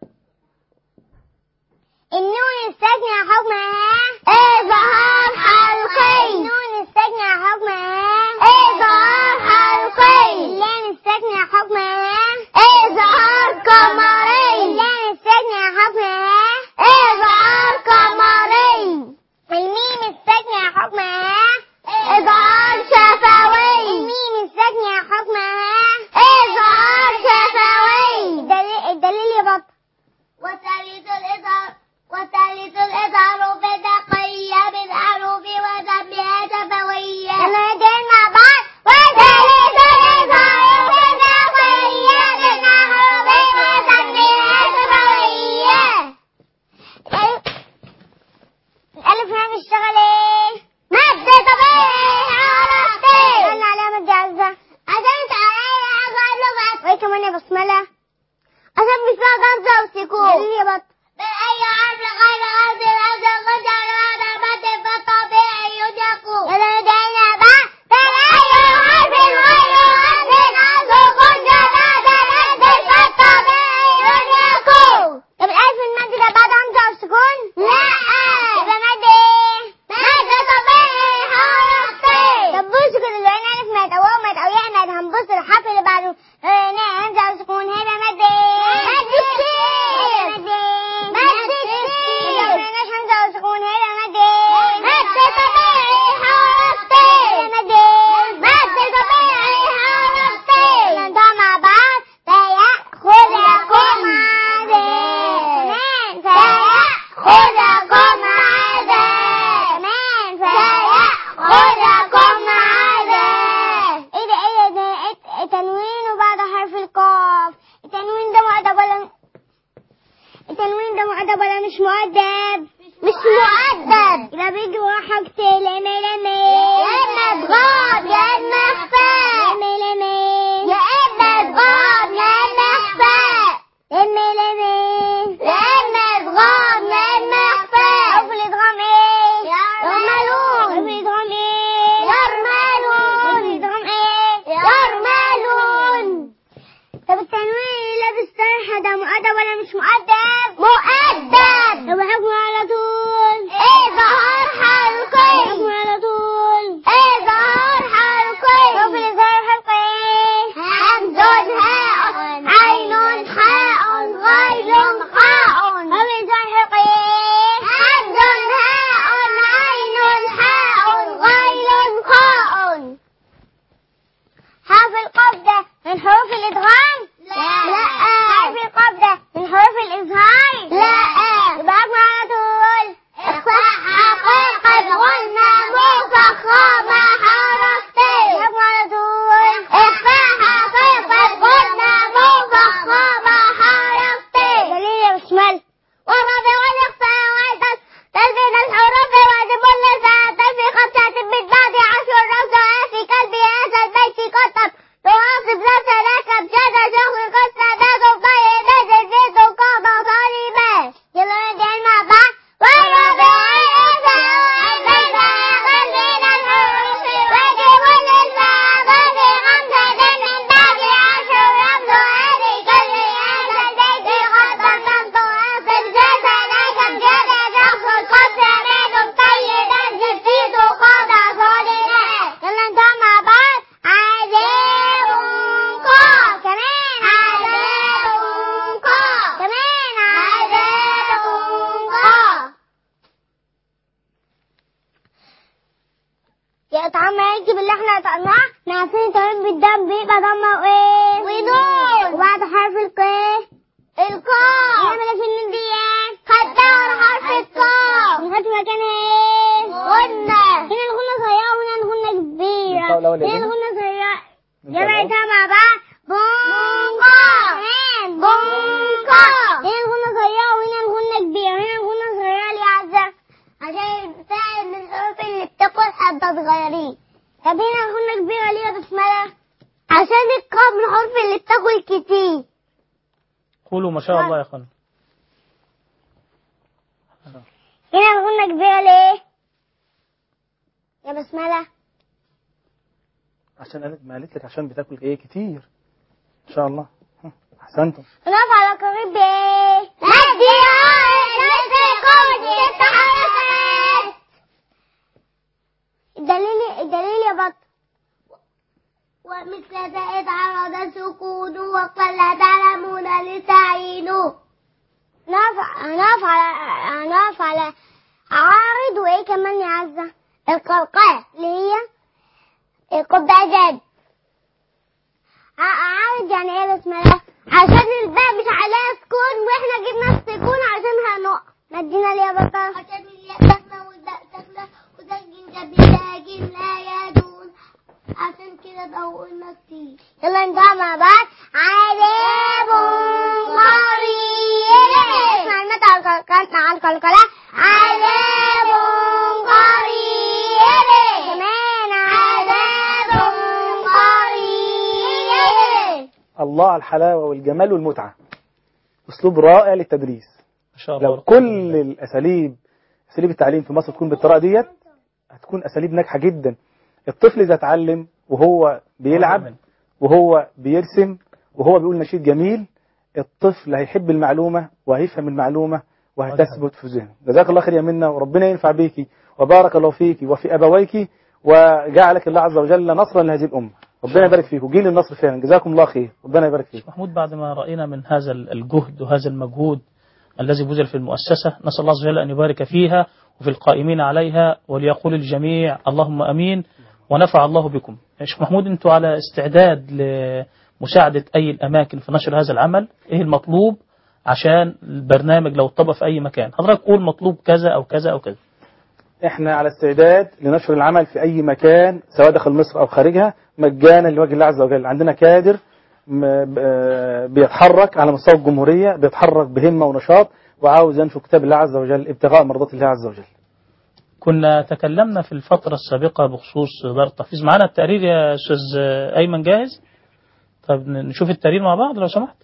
النون الساكنة حكمها إظهار حلقي النون الساكنة حكمها إظهار حلقي اللام الساكنة حكمها إظهار قمري اللام الساكنة حكمها إظهار قمري الميم الساكنة حكمها إظهار شفوي الميم الساكنة حكمها إظهار شفوي الدليل الدليل يا بطل والثالث الإظهار والثالث الإظهار بدقية بالحروف وسميها شفوية يلا ندين مع بعض والثالث الإظهار بدقية بالحروف وسميها شفوية الألف هنا نشتغل ايه؟ مد طبيعي عرفتي قلنا عليها مد عزة عزمت عليها أصغر لغة وإيه كمان يا بسملة؟ أصلا مش فيها غمزة وسكون دليل يا بط بأي حرف غير غمز الأمز قد على هذا المد فالطبيعي يدق يلا ندعينا بقى بأي حرف غير غمز الأمز قد على هذا المد فالطبيعي يدق طب الألف المد ده بعد همزة وسكون؟ لا يبقى مد ايه؟ مد طبيعي حركتين طب بصوا كده لو انا الف مد او واو مد او ياء مد هنبص الحرف اللي بعده آه، نا- همزة وسكون هيبقى مد ايه؟ مد كتير مد ايه؟ مد كتير لو معناش همزة وسكون هيبقى مد ايه؟ مد طبيعي حركتين مد ايه؟ مد طبيعي حركتين ننطق مع بعض فيأخذكم عذاب كمان فيأخذكم عذاب كمان فيأخذكم عذاب ايه ده ايه ده إيه تنوين وبعد حرف القاف التنوين ده مؤدب ولا التنوين ده مؤدب ولا مش مؤدب مش مش مؤدب يبقى بيجي ورا حاجتين لما لما يا اما تغاب يا اما اخفاء لما لما يا اما تغاب يا اما اخفاء لما لما يا اما تغاب يا اما اخفاء حرف الادغام ايه يرملون حرف الادغام ايه يرملون حرف الادغام ايه يرملون طب التنوين اللي لابس طرحة ده مؤدب ولا مش مؤدب؟ مؤدب طب حكمه على طول ايه ظهر حلقي حكمه على طول ايه ظهر حلقي شوف اللي ظهر حلقي ايه؟ همز هاء عين حاء غين خاء هو اللي ظهر حلقي ايه؟ همز هاء عين حاء غين خاء حرف القبضة من حروف الإدغام؟ لا لا حرف القبضة من حروف الإظهار؟ لا يبقى أجمع على طول إخفاء حقيقة غنى مفخمة حرفتين أجمع على طول إخفاء حقيقة غنى مفخمة حرفتين دليل يا بسمل والرابع والإخفاء والبس تلبين الحروف واجب اللسان في خمسة من بعد عشر روضة في قلبي هذا البيت قطب تواصف لا سلاك بجد شغل قصة باب طيب تزيد قاضى طالبا يلا ندعي مع بعض والرابع والإخفاء والبس تلبين الحروف واجب اللسان في خمسة من بعد عشر روضة في قلبي هذا البيت قطب تواصف لا سلاك بجد شغل قصة باب طيب تزيد قاضى طالبا يلا ندعي مع بعض عذاب قاف كمان عذاب قاف كمان عذاب قاف يا طعم يجي باللي احنا طقناه احنا عارفين طريق بالدم بيبقى ضمه وايه ونون وبعد حرف القاف القاف نعمل ايه في النون دي خدنا حرف القاف نحط مكانها ايه غنة هنا الغنة صغيرة وهنا الغنة كبيرة القاف الأول يا هنا بنت. الغنة صغيرة انت يلا الأول. نتابع مع بعض بونقا كمان بونقا هنا الغنة صغيرة وهنا الغنة كبيرة هنا الغنة صغيرة ليه عزة عشان الفاعل من الحروف اللي بتاكل حبة صغيرين طب هنا الغنة كبيرة ليه يا بسملة عشان القاف من الحروف اللي بتاكل كتير قولوا ما شاء الله يا اخوان هنا الغنة كبيرة ليه يا بسملة عشان قالت ما قالت لك عشان بتاكل ايه كتير ان شاء الله ها، احسنتم ونقف على قريب بايه هدي نفس قوة التحركات الدليل الدليل يا بط ومثل زائد عرض السكون وقل تعلمون لسعينه نقف هنقف على هنقف على عارض وايه كمان يا عزة القلقلة اللي هي القبة جد عارض يعني ايه بسم الله عشان الباء مش عليها سكون واحنا جبنا السكون عشان هنقع مدينا ليه بطل عشان الياء ساكنة والباء ساكنة وساكن جنب لا يدون عشان كده بقولنا كتير يلا نجمع مع بعض عذاب قريب اسمع المتى على القلقلة مع القلقلة عذاب قريب كمان عذاب قريب الله على الحلاوه والجمال والمتعه اسلوب رائع للتدريس ما شاء الله لو كل الاساليب اساليب التعليم في مصر تكون بالطريقه ديت هتكون اساليب ناجحه جدا الطفل اذا اتعلم وهو بيلعب آمين. وهو بيرسم وهو بيقول نشيد جميل الطفل هيحب المعلومه وهيفهم المعلومه وهتثبت في ذهنه جزاك الله خير يا منا وربنا ينفع بيكي وبارك الله فيك وفي ابويك وجعلك الله عز وجل نصرا لهذه الامه ربنا يبارك فيك وجيل النصر فعلا جزاكم الله خير ربنا يبارك فيك محمود بعد ما رأينا من هذا الجهد وهذا المجهود الذي بذل في المؤسسة نسأل الله عز وجل أن يبارك فيها وفي القائمين عليها وليقول الجميع اللهم أمين ونفع الله بكم شيخ محمود أنتوا على استعداد لمساعدة أي الأماكن في نشر هذا العمل إيه المطلوب عشان البرنامج لو اتطبق في أي مكان حضرتك قول مطلوب كذا أو كذا أو كذا احنا على استعداد لنشر العمل في اي مكان سواء داخل مصر او خارجها مجانا لوجه الله عز وجل عندنا كادر م- ب- آه بيتحرك على مستوى الجمهورية بيتحرك بهمة ونشاط وعاوز ينشر كتاب الله عز وجل ابتغاء مرضات الله عز وجل كنا تكلمنا في الفترة السابقة بخصوص دار التحفيظ معانا التقرير يا أستاذ أيمن جاهز طب نشوف التقرير مع بعض لو سمحت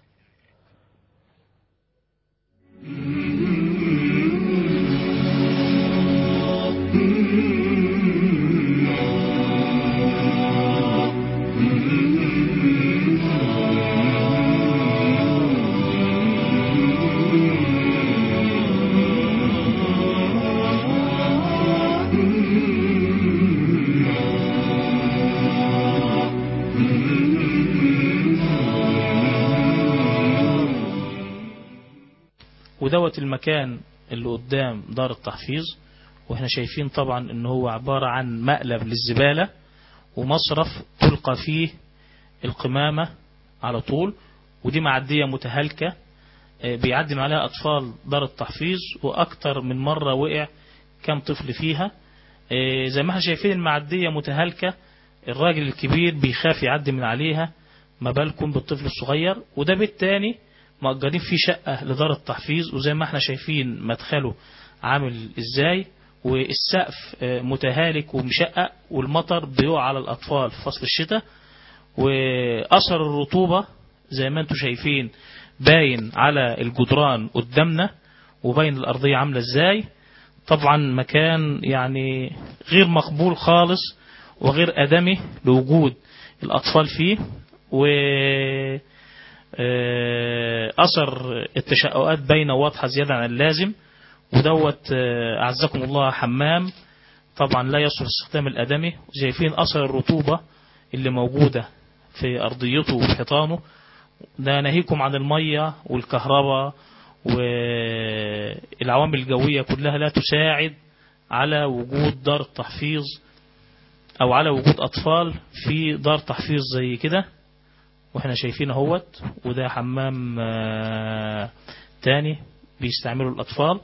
ودوت المكان اللي قدام دار التحفيظ واحنا شايفين طبعا ان هو عبارة عن مقلب للزبالة ومصرف تلقى فيه القمامة على طول ودي معدية متهالكة آه، بيعدي من عليها أطفال دار التحفيظ وأكتر من مرة وقع كام طفل فيها آه، زي ما احنا شايفين المعدية متهالكة الراجل الكبير بيخاف يعدي من عليها ما بالكم بالطفل الصغير وده بيت تاني مأجرين فيه شقة لدار التحفيظ وزي ما احنا شايفين مدخله عامل ازاي والسقف آه، متهالك ومشقق والمطر بيقع على الأطفال في فصل الشتاء وأثر الرطوبة زي ما انتم شايفين باين على الجدران قدامنا وباين الأرضية عاملة ازاي طبعا مكان يعني غير مقبول خالص وغير أدمي لوجود الأطفال فيه و آه، أثر التشققات باينة واضحة زيادة عن اللازم ودوت آه، أعزكم الله حمام طبعا لا يصلح استخدام الأدمي شايفين أثر الرطوبة اللي موجودة في أرضيته وحيطانه ده ناهيكم عن المية والكهرباء والعوامل الجوية كلها لا تساعد على وجود دار التحفيظ أو على وجود أطفال في دار تحفيظ زي كده واحنا شايفين اهوت وده حمام آه، تاني بيستعمله الأطفال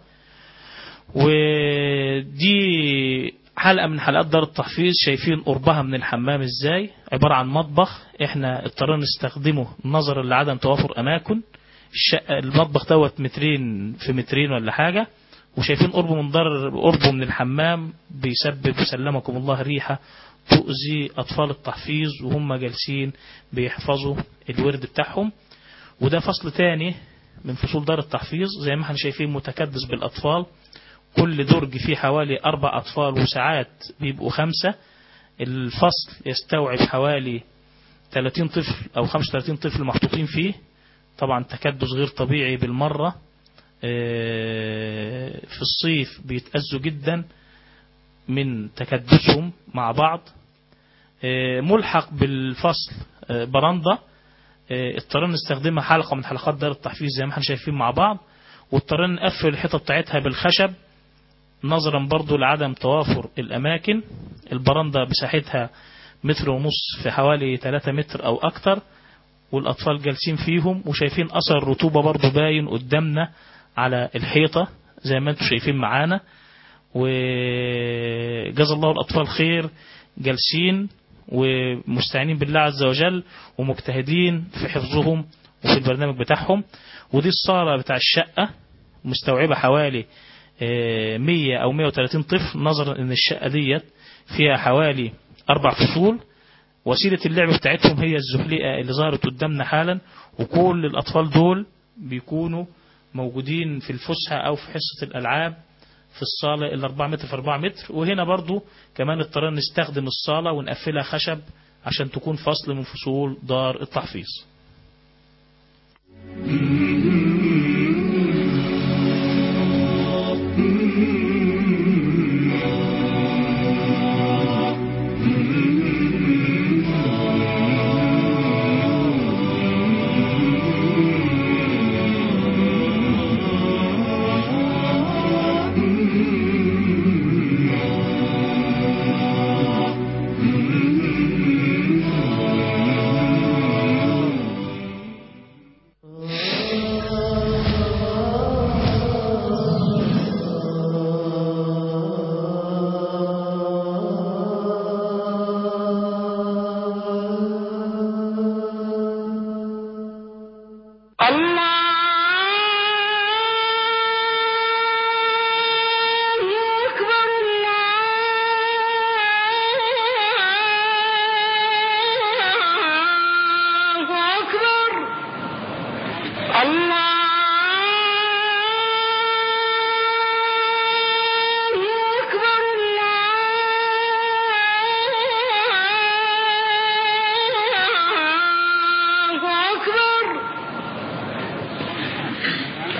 ودي حلقة من حلقات دار التحفيظ شايفين قربها من الحمام ازاي عبارة عن مطبخ احنا اضطرينا نستخدمه نظرا لعدم توافر اماكن الشقة المطبخ دوت مترين في مترين ولا حاجة وشايفين قربه من دار قربه من الحمام بيسبب سلمكم الله ريحة تؤذي أطفال التحفيظ وهم جالسين بيحفظوا الورد بتاعهم وده فصل تاني من فصول دار التحفيظ زي ما احنا شايفين متكدس بالأطفال كل درج فيه حوالي أربع أطفال وساعات بيبقوا خمسة الفصل يستوعب حوالي 30 طفل أو 35 طفل محطوطين فيه طبعا تكدس غير طبيعي بالمرة آه، في الصيف بيتأذوا جدا من تكدسهم مع بعض آه، ملحق بالفصل آه، برندة آه، اضطرينا نستخدمها حلقة من حلقات دار التحفيظ زي ما احنا شايفين مع بعض واضطرينا نقفل الحيطة بتاعتها بالخشب نظرا برضو لعدم توافر الأماكن البرندة مساحتها متر ونص في حوالي 3 متر أو أكتر والأطفال جالسين فيهم وشايفين أثر الرطوبة برضو باين قدامنا على الحيطة زي ما انتم شايفين معانا وجزا الله الأطفال خير جالسين ومستعينين بالله عز وجل ومجتهدين في حفظهم وفي البرنامج بتاعهم ودي الصالة بتاع الشقة مستوعبة حوالي آه، 100 أو 130 طفل نظرا أن الشقة ديت فيها حوالي أربع فصول وسيلة اللعب بتاعتهم هي الزحليقة اللي ظهرت قدامنا حالا وكل الأطفال دول بيكونوا موجودين في الفسحة أو في حصة الألعاب في الصالة ال 4 متر في 4 متر وهنا برضو كمان اضطرينا نستخدم الصالة ونقفلها خشب عشان تكون فصل من فصول دار التحفيظ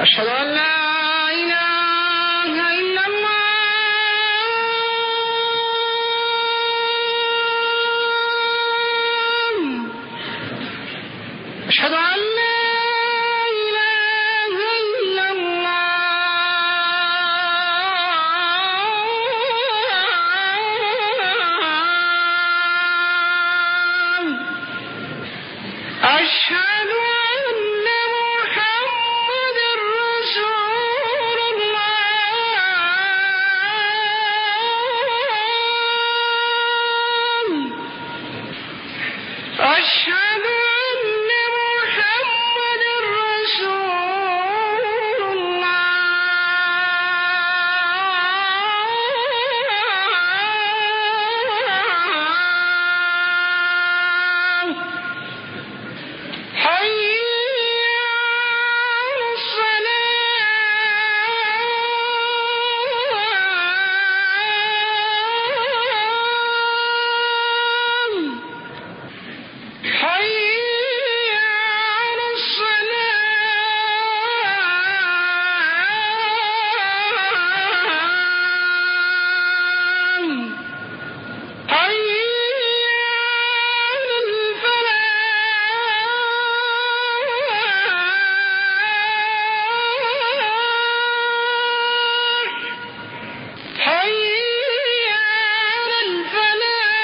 أشهد أن لا إله إلا الله أشهد أن لا إله إلا الله أشهد أن محمد رسول الله أشهد أن محمد رسول الله حي على الصلاة حي على الصلاة حي على الفلاح حي على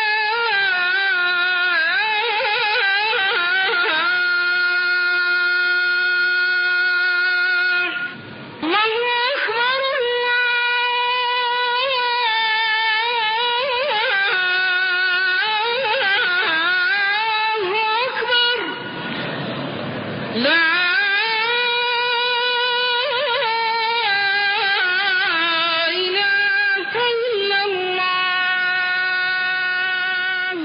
الفلاح الله أكبر الله أكبر لا إله إلا الله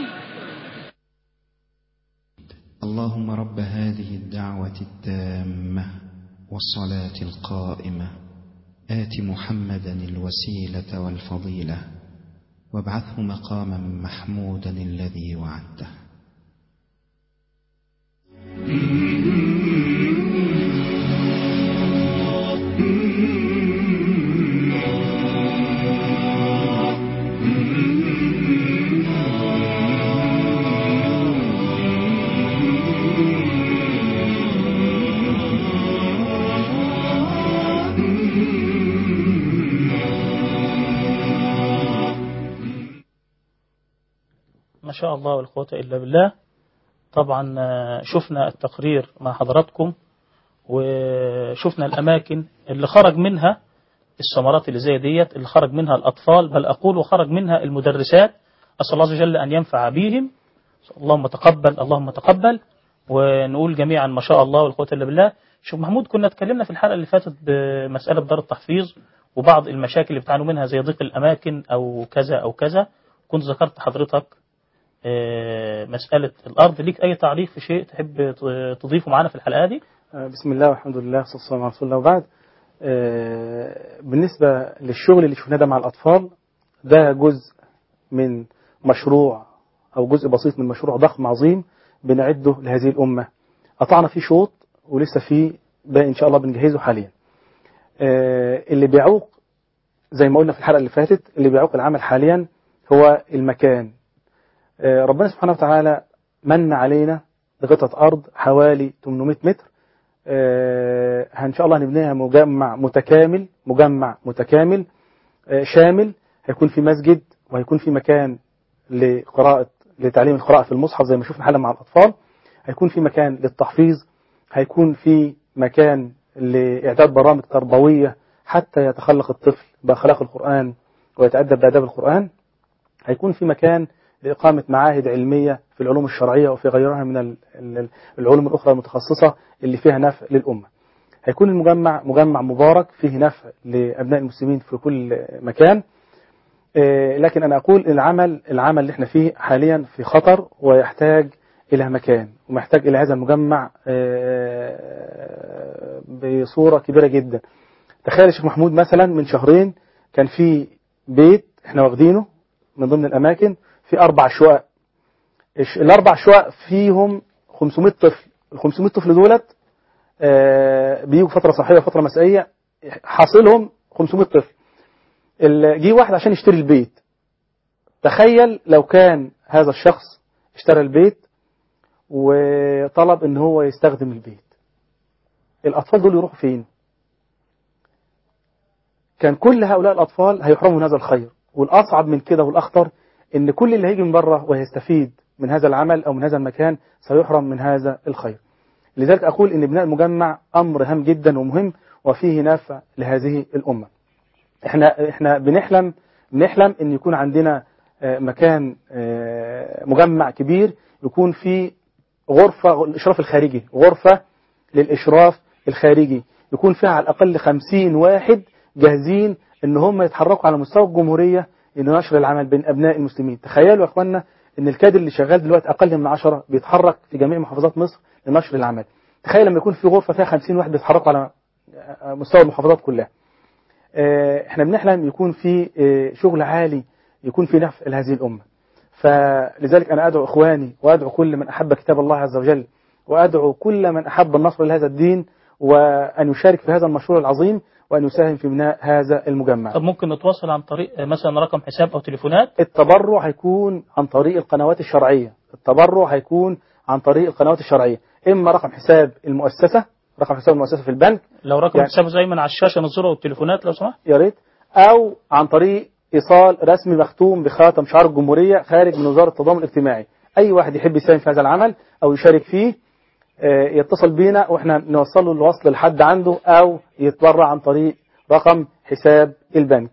اللهم رب هذه الدعوة التامة والصلاة القائمة آت محمدا الوسيلة والفضيلة وابعثه مقاما محمودا الذي وعدته ما شاء الله ولا قوة إلا بالله طبعا آه، شفنا التقرير مع حضراتكم وشفنا الأماكن اللي خرج منها الثمرات اللي زي ديت اللي خرج منها الأطفال بل أقول وخرج منها المدرسات أسأل الله عز وجل أن ينفع بهم اللهم تقبل اللهم تقبل ونقول جميعا ما شاء الله والقوة إلا بالله شوف محمود كنا اتكلمنا في الحلقة اللي فاتت بمسألة دار التحفيظ وبعض المشاكل اللي بتعانوا منها زي ضيق الأماكن أو كذا أو كذا كنت ذكرت حضرتك آه، مسألة الأرض ليك أي تعليق في شيء تحب ت- تضيفه معنا في الحلقة دي آه، بسم الله والحمد لله والصلاة والسلام على رسول الله وبعد آه، بالنسبة للشغل اللي شفناه ده مع الأطفال ده جزء من مشروع أو جزء بسيط من مشروع ضخم عظيم بنعده لهذه الأمة قطعنا فيه شوط ولسه فيه باقي إن شاء الله بنجهزه حاليا آه، اللي بيعوق زي ما قلنا في الحلقة اللي فاتت اللي بيعوق العمل حاليا هو المكان آه، ربنا سبحانه وتعالى من علينا بقطعة أرض حوالي 800 متر آه، إن شاء الله هنبنيها مجمع متكامل مجمع متكامل آه، شامل هيكون في مسجد وهيكون في مكان لقراءة لتعليم القراءة في المصحف زي ما شفنا حالا مع الأطفال هيكون في مكان للتحفيظ هيكون في مكان لإعداد برامج تربوية حتى يتخلق الطفل بأخلاق القرآن ويتأدب بآداب القرآن هيكون في مكان لإقامة معاهد علمية في العلوم الشرعية وفي غيرها من ال- ال- العلوم الأخرى المتخصصة اللي فيها نفع للأمة هيكون المجمع مجمع مبارك فيه نفع لأبناء المسلمين في كل مكان آه، لكن أنا أقول العمل العمل اللي احنا فيه حاليا في خطر ويحتاج إلى مكان ومحتاج إلى هذا المجمع آه، بصورة كبيرة جدا تخيل يا شيخ محمود مثلا من شهرين كان في بيت احنا واخدينه من ضمن الأماكن في أربع شقق الش- الأربع شقق فيهم 500 طفل ال 500 طفل دولت آه، بيجوا فترة صحية وفترة مسائية حاصلهم 500 طفل ال- جه واحد عشان يشتري البيت تخيل لو كان هذا الشخص اشترى البيت وطلب ان هو يستخدم البيت الاطفال دول يروحوا فين كان كل هؤلاء الاطفال هيحرموا من هذا الخير والاصعب من كده والاخطر ان كل اللي هيجي من بره ويستفيد من هذا العمل او من هذا المكان سيحرم من هذا الخير لذلك اقول ان بناء المجمع امر هام جدا ومهم وفيه نفع لهذه الامه احنا احنا بنحلم بنحلم ان يكون عندنا آه، مكان آه، مجمع كبير يكون فيه غرفة الإشراف الخارجي غرفة للإشراف الخارجي يكون فيها على الأقل خمسين واحد جاهزين إن هم يتحركوا على مستوى الجمهورية إن نشر العمل بين أبناء المسلمين تخيلوا يا إخواننا إن الكادر اللي شغال دلوقتي أقل من عشرة بيتحرك في جميع محافظات مصر لنشر العمل تخيل لما يكون في غرفة فيها خمسين واحد بيتحركوا على آه، مستوى المحافظات كلها آه، احنا بنحلم يكون في آه، شغل عالي يكون في نفع لهذه الأمة فلذلك أنا أدعو إخواني وأدعو كل من أحب كتاب الله عز وجل وأدعو كل من أحب النصر لهذا الدين وأن يشارك في هذا المشروع العظيم وأن يساهم في بناء هذا المجمع طب ممكن نتواصل عن طريق آه، مثلا رقم حساب أو تليفونات التبرع هيكون عن طريق القنوات الشرعية التبرع هيكون عن طريق القنوات الشرعية إما رقم حساب المؤسسة رقم حساب المؤسسة في البنك لو رقم يعني- حساب زي ما على الشاشة نظره والتليفونات لو سمحت يا ريت أو عن طريق إيصال رسمي مختوم بخاتم شعار الجمهورية خارج من وزارة التضامن الاجتماعي أي واحد يحب يساهم في هذا العمل أو يشارك فيه آه، يتصل بينا وإحنا نوصل له الوصل لحد عنده أو يتبرع عن طريق رقم حساب البنك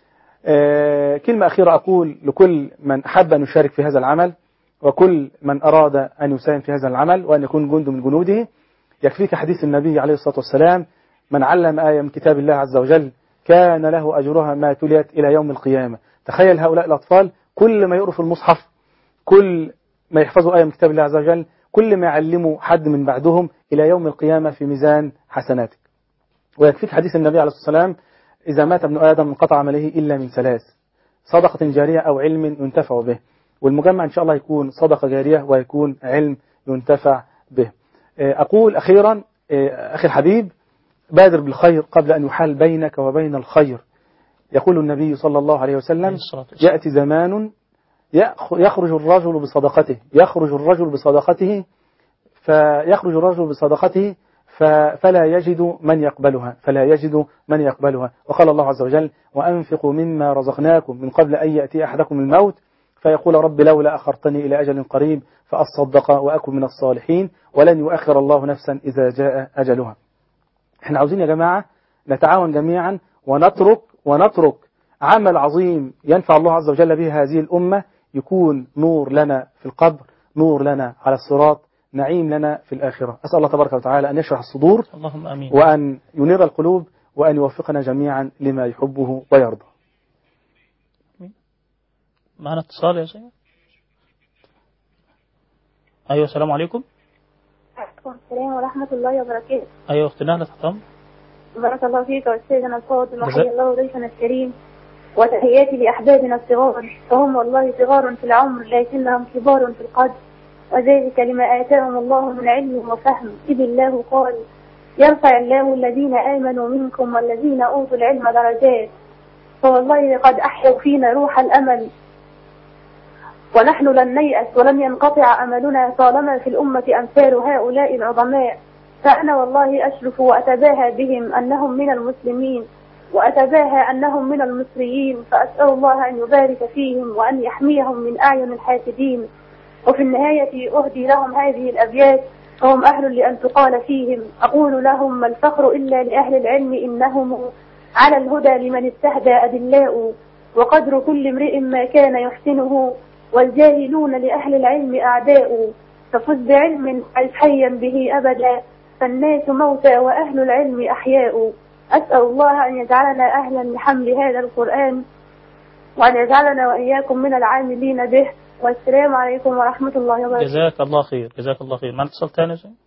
آه، كلمة أخيرة أقول لكل من أحب أن يشارك في هذا العمل وكل من أراد أن يساهم في هذا العمل وأن يكون جند من جنوده يكفيك حديث النبي عليه الصلاة والسلام من علم آية من كتاب الله عز وجل كان له أجرها ما تليت إلى يوم القيامة تخيل هؤلاء الأطفال كل ما يقروا في المصحف كل ما يحفظوا آية من كتاب الله عز وجل كل ما يعلموا حد من بعدهم إلى يوم القيامة في ميزان حسناتك ويكفيك حديث النبي عليه الصلاة والسلام إذا مات ابن آدم انقطع عمله إلا من ثلاث صدقة جارية أو علم ينتفع به والمجمع إن شاء الله يكون صدقة جارية ويكون علم ينتفع به آه، أقول أخيرا آه، أخي الحبيب بادر بالخير قبل أن يحال بينك وبين الخير يقول النبي صلى الله عليه وسلم عليه الصلاة والسلام. يأتي زمان يأخ- يخرج الرجل بصدقته يخرج الرجل بصدقته فيخرج الرجل بصدقته ف- فلا يجد من يقبلها فلا يجد من يقبلها وقال الله عز وجل وأنفقوا مما رزقناكم من قبل أن يأتي أحدكم الموت فيقول رب لولا أخرتني إلى أجل قريب فأصدق وأكن من الصالحين ولن يؤخر الله نفسا إذا جاء أجلها احنا عاوزين يا جماعة نتعاون جميعا ونترك ونترك عمل عظيم ينفع الله عز وجل به هذه الأمة يكون نور لنا في القبر نور لنا على الصراط نعيم لنا في الآخرة أسأل الله تبارك وتعالى أن يشرح الصدور اللهم أمين وأن ينير القلوب وأن يوفقنا جميعا لما يحبه ويرضى معنا اتصال يا سيدي أيوة السلام عليكم السلام ورحمة الله وبركاته أيوة أختنا لا تحتم بارك الله فيك وسيدنا الفاضل جزاك- وحيا الله ضيفنا الكريم وتحياتي لأحبابنا الصغار فهم والله صغار في العمر لكنهم كبار في القدر وذلك لما آتاهم الله من علم وفهم إذ الله قال يرفع الله الذين آمنوا منكم والذين أوتوا العلم درجات فوالله لقد أحيوا فينا روح الأمل ونحن لن نيأس ولن ينقطع أملنا طالما في الأمة أمثال هؤلاء العظماء فأنا والله أشرف وأتباهى بهم أنهم من المسلمين وأتباهى أنهم من المصريين فأسأل الله أن يبارك فيهم وأن يحميهم من أعين الحاسدين وفي النهاية أهدي لهم هذه الأبيات وهم أهل لأن تقال فيهم أقول لهم ما الفخر إلا لأهل العلم إنهم على الهدى لمن استهدى أدلاء وقدر كل امرئ ما كان يحسنه والجاهلون لأهل العلم أعداء ففز بعلم عش حيا به أبدا فالناس موتى وأهل العلم أحياء أسأل الله أن يجعلنا أهلا لحمل هذا القرآن وأن يجعلنا وإياكم من العاملين به والسلام عليكم ورحمة الله وبركاته جزاك الله خير جزاك الله خير معنا اتصال تاني يا سيدي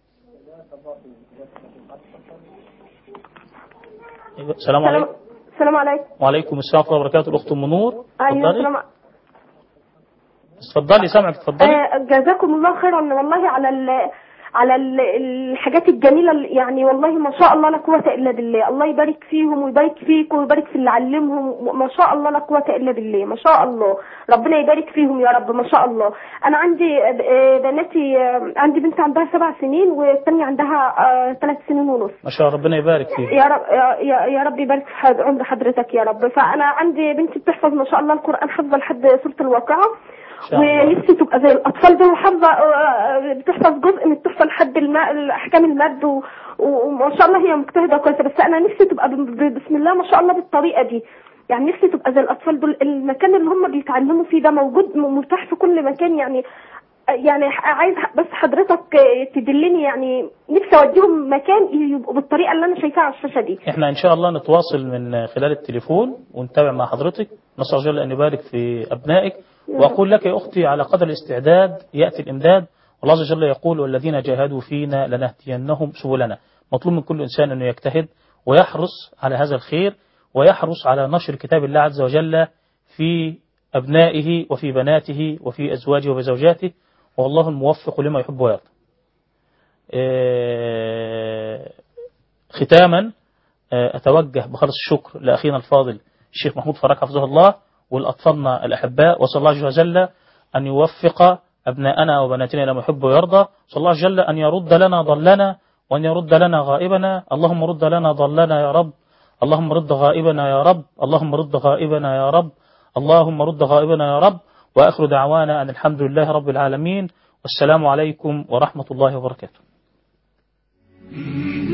أيوة السلام عليكم السلام عليكم وعليكم السلام ورحمة الله وبركاته الأخت أم نور أيوة اتفضلي السلام اتفضلي سامعك اتفضلي آه، جزاكم الله خيرا والله على ال- على ال- الحاجات الجميله اللي- يعني والله ما شاء الله لا قوه الا بالله الله يبارك فيهم ويبارك فيكم ويبارك في اللي علمهم ما شاء الله لا قوه الا بالله ما شاء الله ربنا يبارك فيهم يا رب ما شاء الله انا عندي آه، بناتي آه، عندي بنت عندها سبع سنين والثانيه عندها ثلاث سنين ونص ما شاء الله ربنا يبارك فيك يا رب يا, يا- يا رب يبارك في حد- عمر حضرتك يا رب فانا عندي بنتي بتحفظ ما شاء الله القران حافظه لحد سوره الواقعه شاء الله. ونفسي تبقى زي الاطفال دول وحافظه آه، بتحفظ جزء من التحفه لحد الم- احكام المد و- و- وما شاء الله هي مجتهده كويسه بس انا نفسي تبقى ب- ب- بسم الله ما شاء الله بالطريقه دي يعني نفسي تبقى زي الاطفال دول المكان اللي هم بيتعلموا فيه ده موجود م- متاح في كل مكان يعني يعني عايز بس حضرتك تدلني يعني نفسي اوديهم مكان يبقوا بالطريقه اللي انا شايفاها على الشاشه دي احنا ان شاء الله نتواصل من خلال التليفون ونتابع مع حضرتك نسأل الله جل ان يبارك في ابنائك واقول لك يا اختي على قدر الاستعداد ياتي الامداد والله عز وجل يقول والذين جاهدوا فينا لنهدينهم سبلنا مطلوب من كل انسان انه يجتهد ويحرص على هذا الخير ويحرص على نشر كتاب الله عز وجل في ابنائه وفي بناته وفي ازواجه وزوجاته والله الموفق لما يحب ويرضى. آه، ختاما آه، أتوجه بخلص الشكر لأخينا الفاضل الشيخ محمود فرج حفظه الله والأطفالنا الأحباء وصلى الله عز وجل أن يوفق أبناءنا وبناتنا إلى ما يحب ويرضى صلى الله عز وجل أن يرد لنا ضلنا وأن يرد لنا غائبنا اللهم رد لنا ضلنا يا رب اللهم رد غائبنا يا رب اللهم رد غائبنا يا رب اللهم رد غائبنا يا رب وآخر دعوانا أن الحمد لله رب العالمين والسلام عليكم ورحمة الله وبركاته